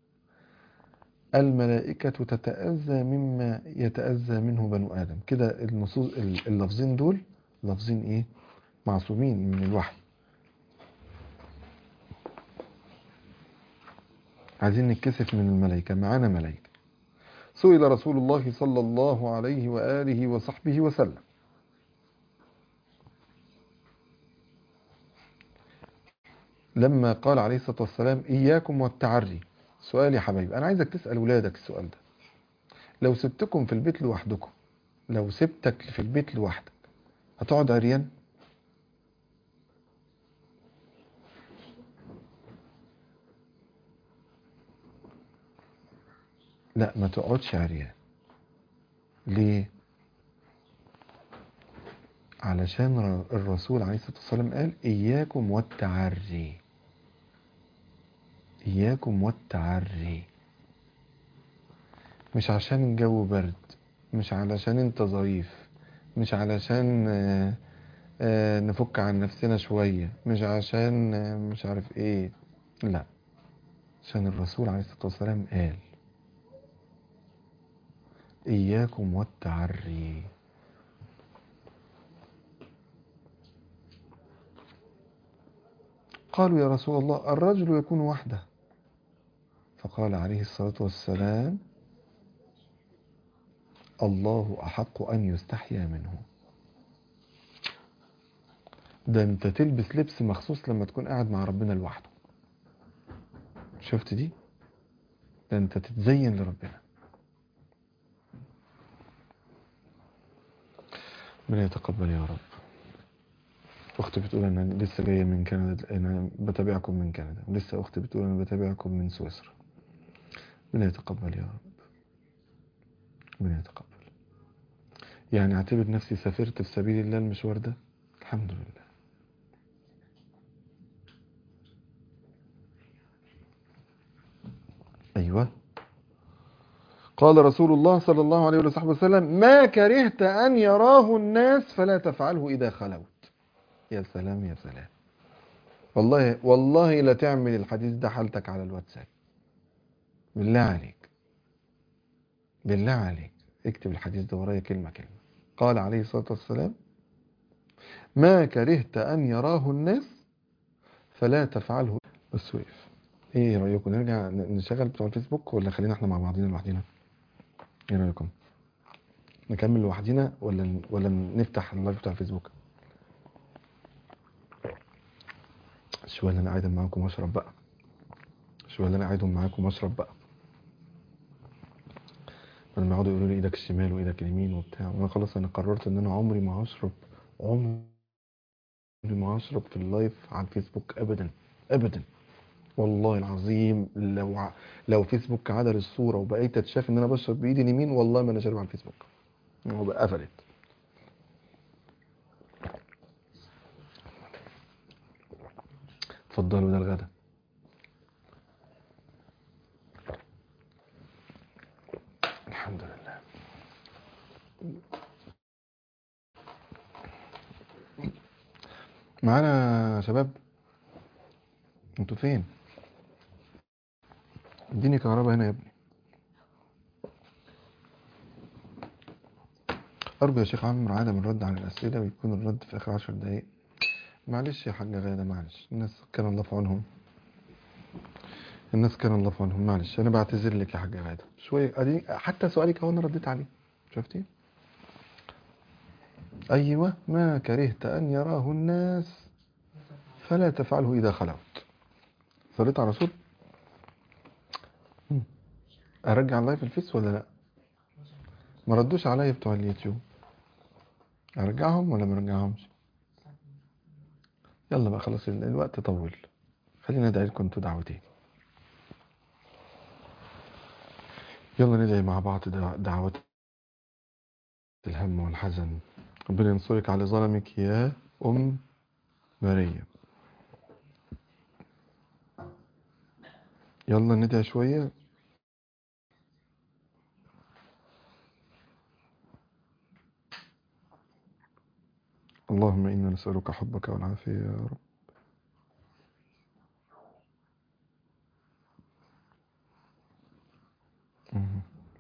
A: الملائكة تتأذى مما يتأذى منه بنو آدم كده النصوص اللفظين دول لفظين ايه معصومين من الوحي عايزين نتكسف من الملائكة معانا ملائكة سئل رسول الله صلى الله عليه وآله وصحبه وسلم لما قال عليه الصلاة والسلام إياكم والتعري سؤال يا حبايبي أنا عايزك تسأل ولادك السؤال ده لو سبتكم في البيت لوحدكم لو سبتك في البيت لوحدك هتقعد عريان لا ما تقعدش عريان ليه علشان الرسول عليه الصلاة والسلام قال إياكم والتعري إياكم والتعري مش عشان الجو برد مش علشان انت ظريف مش علشان آه، آه، نفك عن نفسنا شوية مش عشان آه، مش عارف ايه لا عشان الرسول عليه الصلاة والسلام قال إياكم والتعري قالوا يا رسول الله الرجل يكون وحده فقال عليه الصلاة والسلام الله أحق أن يستحيا منه ده انت تلبس لبس مخصوص لما تكون قاعد مع ربنا لوحده شفت دي ده انت تتزين لربنا ربنا يتقبل يا رب اختي بتقول انا لسه جايه من كندا انا بتابعكم من كندا ولسه اختي بتقول انا بتابعكم من سويسرا ربنا يتقبل يا رب ربنا يتقبل يعني اعتبر نفسي سافرت في سبيل الله المشوار ده الحمد لله ايوه قال رسول الله صلى الله عليه وصحبه وسلم ما كرهت ان يراه الناس فلا تفعله اذا خلوت يا سلام يا سلام والله والله لا تعمل الحديث ده حالتك على الواتساب بالله عليك بالله عليك اكتب الحديث ده ورايا كلمة كلمة قال عليه الصلاة والسلام ما كرهت أن يراه الناس فلا تفعله بس وقف ايه رأيكم نرجع ن- نشغل بتوع الفيسبوك ولا خلينا احنا مع بعضينا لوحدينا ايه رأيكم نكمل لوحدينا ولا ن- ولا نفتح اللايف بتاع الفيسبوك شوية اللي انا قاعد معاكم واشرب بقى شوية اللي انا قاعد معاكم واشرب بقى لما يقعدوا يقولوا لي ايدك الشمال وايدك اليمين وبتاع وانا خلاص انا قررت ان انا عمري ما هشرب عمري ما هشرب في اللايف على الفيسبوك ابدا ابدا والله العظيم لو ع... لو فيسبوك عدل الصوره وبقيت اتشاف ان انا بشرب بايدي اليمين والله ما انا شارب على الفيسبوك هو بقى قفلت اتفضلوا ده الغدا الحمد لله معانا يا شباب انتوا فين اديني كهرباء هنا يا ابني أرجو يا شيخ عمرو عدم الرد على الأسئلة ويكون الرد في آخر عشر دقايق معلش يا حاجة غادة معلش الناس كان الله في عونهم الناس كان الله في عونهم معلش أنا بعتذر لك يا حاجة غادة شوية أدي حتى سؤالك أهو أنا رديت عليه شفتي أيوة ما كرهت أن يراه الناس فلا تفعله إذا خلوت صليت على رسول أرجع اللايف الفيس ولا لأ ما ردوش عليا بتوع اليوتيوب أرجعهم ولا ما أرجعهمش يلا بقى خلاص ال- الوقت طول خلينا ندعي لكم انتوا دعوتين يلا ندعي مع بعض دع- دعوات الهم والحزن ربنا ينصرك على ظلمك يا أم مريم يلا ندعي شوية اللهم إنا نسألك حبك والعافية يا رب مم.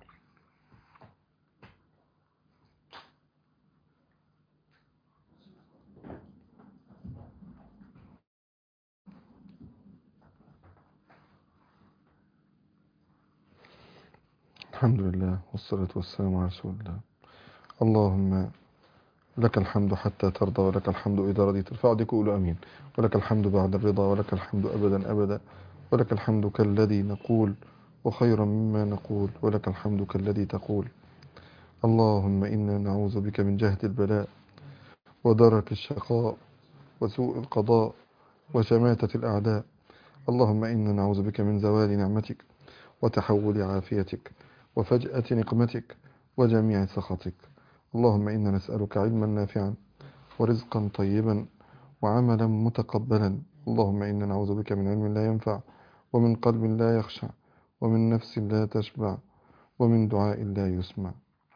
A: الحمد لله والصلاة والسلام على رسول الله اللهم لك الحمد حتى ترضى ولك الحمد إذا رضيت ارفعوا ديك قولوا أمين ولك الحمد بعد الرضا ولك الحمد أبدا أبدا ولك الحمد كالذي نقول وخيرا مما نقول ولك الحمد كالذي تقول اللهم إنا نعوذ بك من جهد البلاء ودرك الشقاء وسوء القضاء وشماتة الأعداء اللهم إنا نعوذ بك من زوال نعمتك وتحول عافيتك وفجأة نقمتك وجميع سخطك اللهم إنا نسألك علما نافعا ورزقا طيبا وعملا متقبلا اللهم إنا نعوذ بك من علم لا ينفع ومن قلب لا يخشع ومن نفس لا تشبع ومن دعاء لا يسمع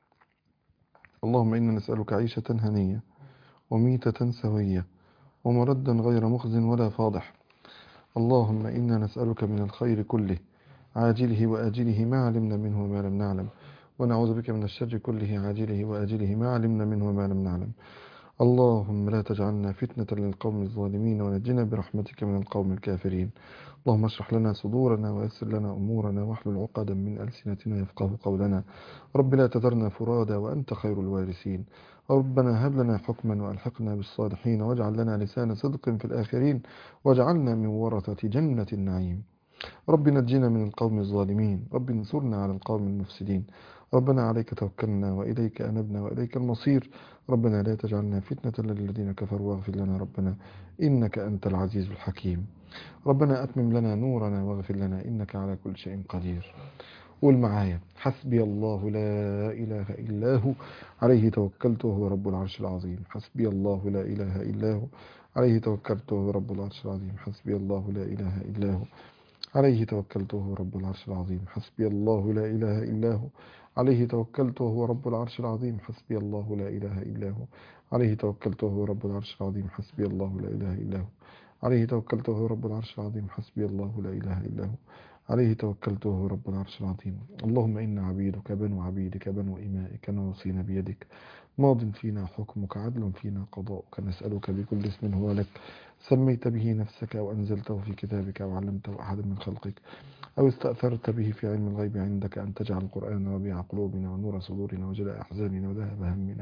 A: اللهم إنا نسألك عيشة هنية وميتة سوية ومردا غير مخز ولا فاضح اللهم إنا نسألك من الخير كله عاجله وآجله ما علمنا منه وما لم نعلم ونعوذ بك من الشر كله عاجله وآجله ما علمنا منه وما لم نعلم اللهم لا تجعلنا فتنة للقوم الظالمين ونجنا برحمتك من القوم الكافرين اللهم اشرح لنا صدورنا ويسر لنا أمورنا واحلل عقدا من ألسنتنا يفقه قولنا رب لا تذرنا فرادا وأنت خير الوارثين ربنا هب لنا حكما وألحقنا بالصالحين واجعل لنا لسان صدق في الآخرين واجعلنا من ورثة جنة النعيم رب نجنا من القوم الظالمين رب انصرنا على القوم المفسدين ربنا عليك توكلنا وإليك أنبنا وإليك المصير ربنا لا تجعلنا فتنة للذين كفروا واغفر لنا ربنا إنك أنت العزيز الحكيم ربنا أتمم لنا نورنا واغفر لنا إنك على كل شيء قدير قول معايا حسبي الله لا إله إلا هو عليه توكلت وهو رب العرش العظيم حسبي الله لا إله إلا هو عليه توكلت وهو رب العرش العظيم حسبي الله لا إله إلا هو عليه توكلت وهو رب العرش العظيم حسبي الله لا إله إلا هو عليه توكلت وهو رب العرش العظيم حسبي الله لا إله إلا هو عليه توكلت وهو رب العرش العظيم حسبي الله لا إله إلا هو عليه توكلت وهو رب العرش العظيم حسبي الله لا إله إلا هو عليه توكلت وهو رب العرش العظيم اللهم إنا عبيدك بنو عبيدك بنو إمائك نواصينا بيدك ماض فينا حكمك عدل فينا قضاؤك نسألك بكل اسم هو لك سميت به نفسك أو أنزلته في كتابك أو علمته أحدا من خلقك أو استأثرت به في علم الغيب عندك أن تجعل القرآن ربيع قلوبنا ونور صدورنا وجلاء أحزاننا وذهب همنا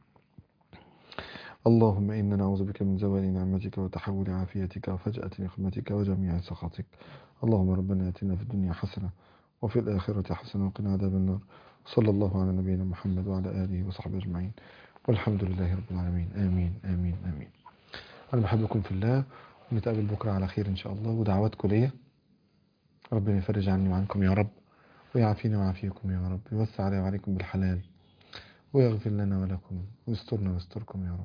A: اللهم إنا نعوذ بك من زوال نعمتك وتحول عافيتك وفجأة نقمتك وجميع سخطك اللهم ربنا آتنا في الدنيا حسنة وفي الآخرة حسنة وقنا عذاب النار صلى الله على نبينا محمد وعلى آله وصحبه أجمعين والحمد لله رب العالمين آمين آمين آمين أنا بحبكم في الله ونتقابل بكرة على خير إن شاء الله ودعواتكم ليا ربنا يفرج عني وعنكم يا رب ويعافينا ويعافيكم يا رب يوسع علي وعليكم بالحلال ويغفر لنا ولكم ويسترنا ويستركم يا رب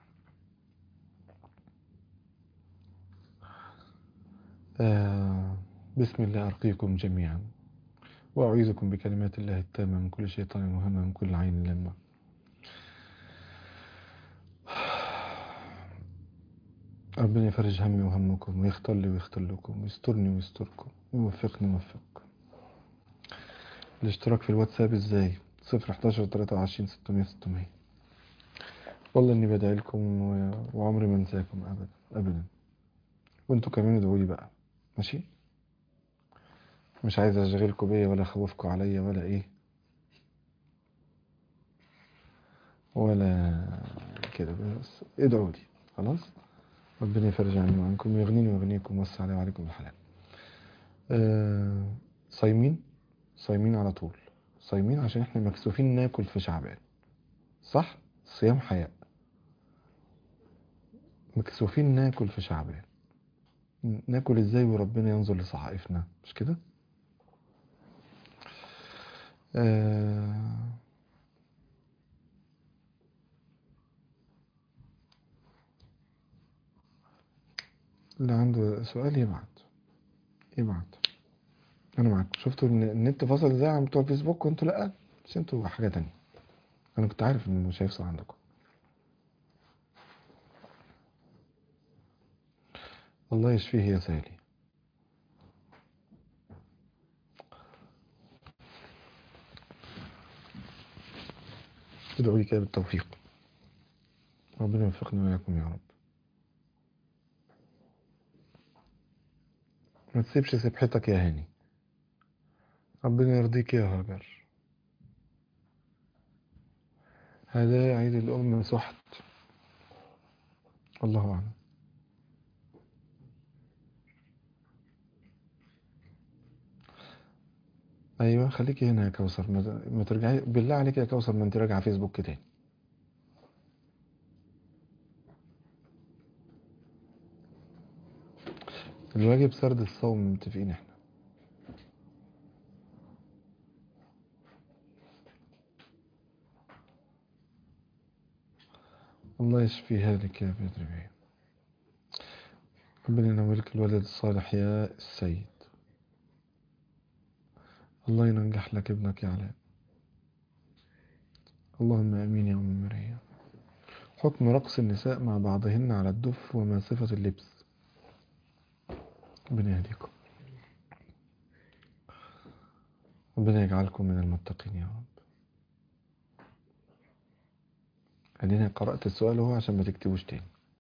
A: آه بسم الله أرقيكم جميعا وأعيذكم بكلمات الله التامة من كل شيطان وهمة من كل عين لما ربنا يفرج همي وهمكم ويختار لي ويختار لكم ويسترني ويستركم ويوفقني ويوفقكم الاشتراك في الواتساب ازاي صفر حداشر تلاتة وعشرين ستمية ستمية والله اني بدعي لكم و- وعمري ما انساكم ابدا ابدا وانتوا كمان ادعوا لي بقى ماشي مش عايز اشغلكم بيا ولا اخوفكم عليا ولا ايه ولا كده بس ادعوا لي خلاص ربنا يفرج عني وعنكم ويغنيني ويغنيكم ويوسع علي وعليكم الحلال آه، صايمين صايمين على طول صايمين عشان احنا مكسوفين ناكل في شعبان صح صيام حياء مكسوفين ناكل في شعبان ن- ناكل ازاي وربنا ينظر لصحائفنا مش كده آه اللي عنده سؤال يبعت يبعت انا معاك شفتوا ان النت فصل ازاي عن بتوع الفيسبوك وانتوا لا بس انتوا حاجة تانية انا كنت عارف انه مش هيفصل عندكم الله يشفيه يا سالي ادعوا لي كده بالتوفيق ربنا يوفقني وإياكم يا رب ما تسيبش سبحتك يا هاني ربنا يرضيك يا هاجر هذا عيد الأم سحت الله أعلم أيوة خليكي هنا يا كوثر ما ما ترجعي بالله عليك يا كوثر ما أنت راجعة فيسبوك تاني الواجب سرد الصوم متفقين احنا الله يشفيها لك يا بدر بيه ربنا ينولك الولد الصالح يا السيد الله ينجح لك ابنك يا علاء اللهم امين يا ام مريم حكم رقص النساء مع بعضهن على الدف وما صفة اللبس ربنا يهديكم ربنا يجعلكم من المتقين يا رب اديني قرأت السؤال هو عشان ما تكتبوش تاني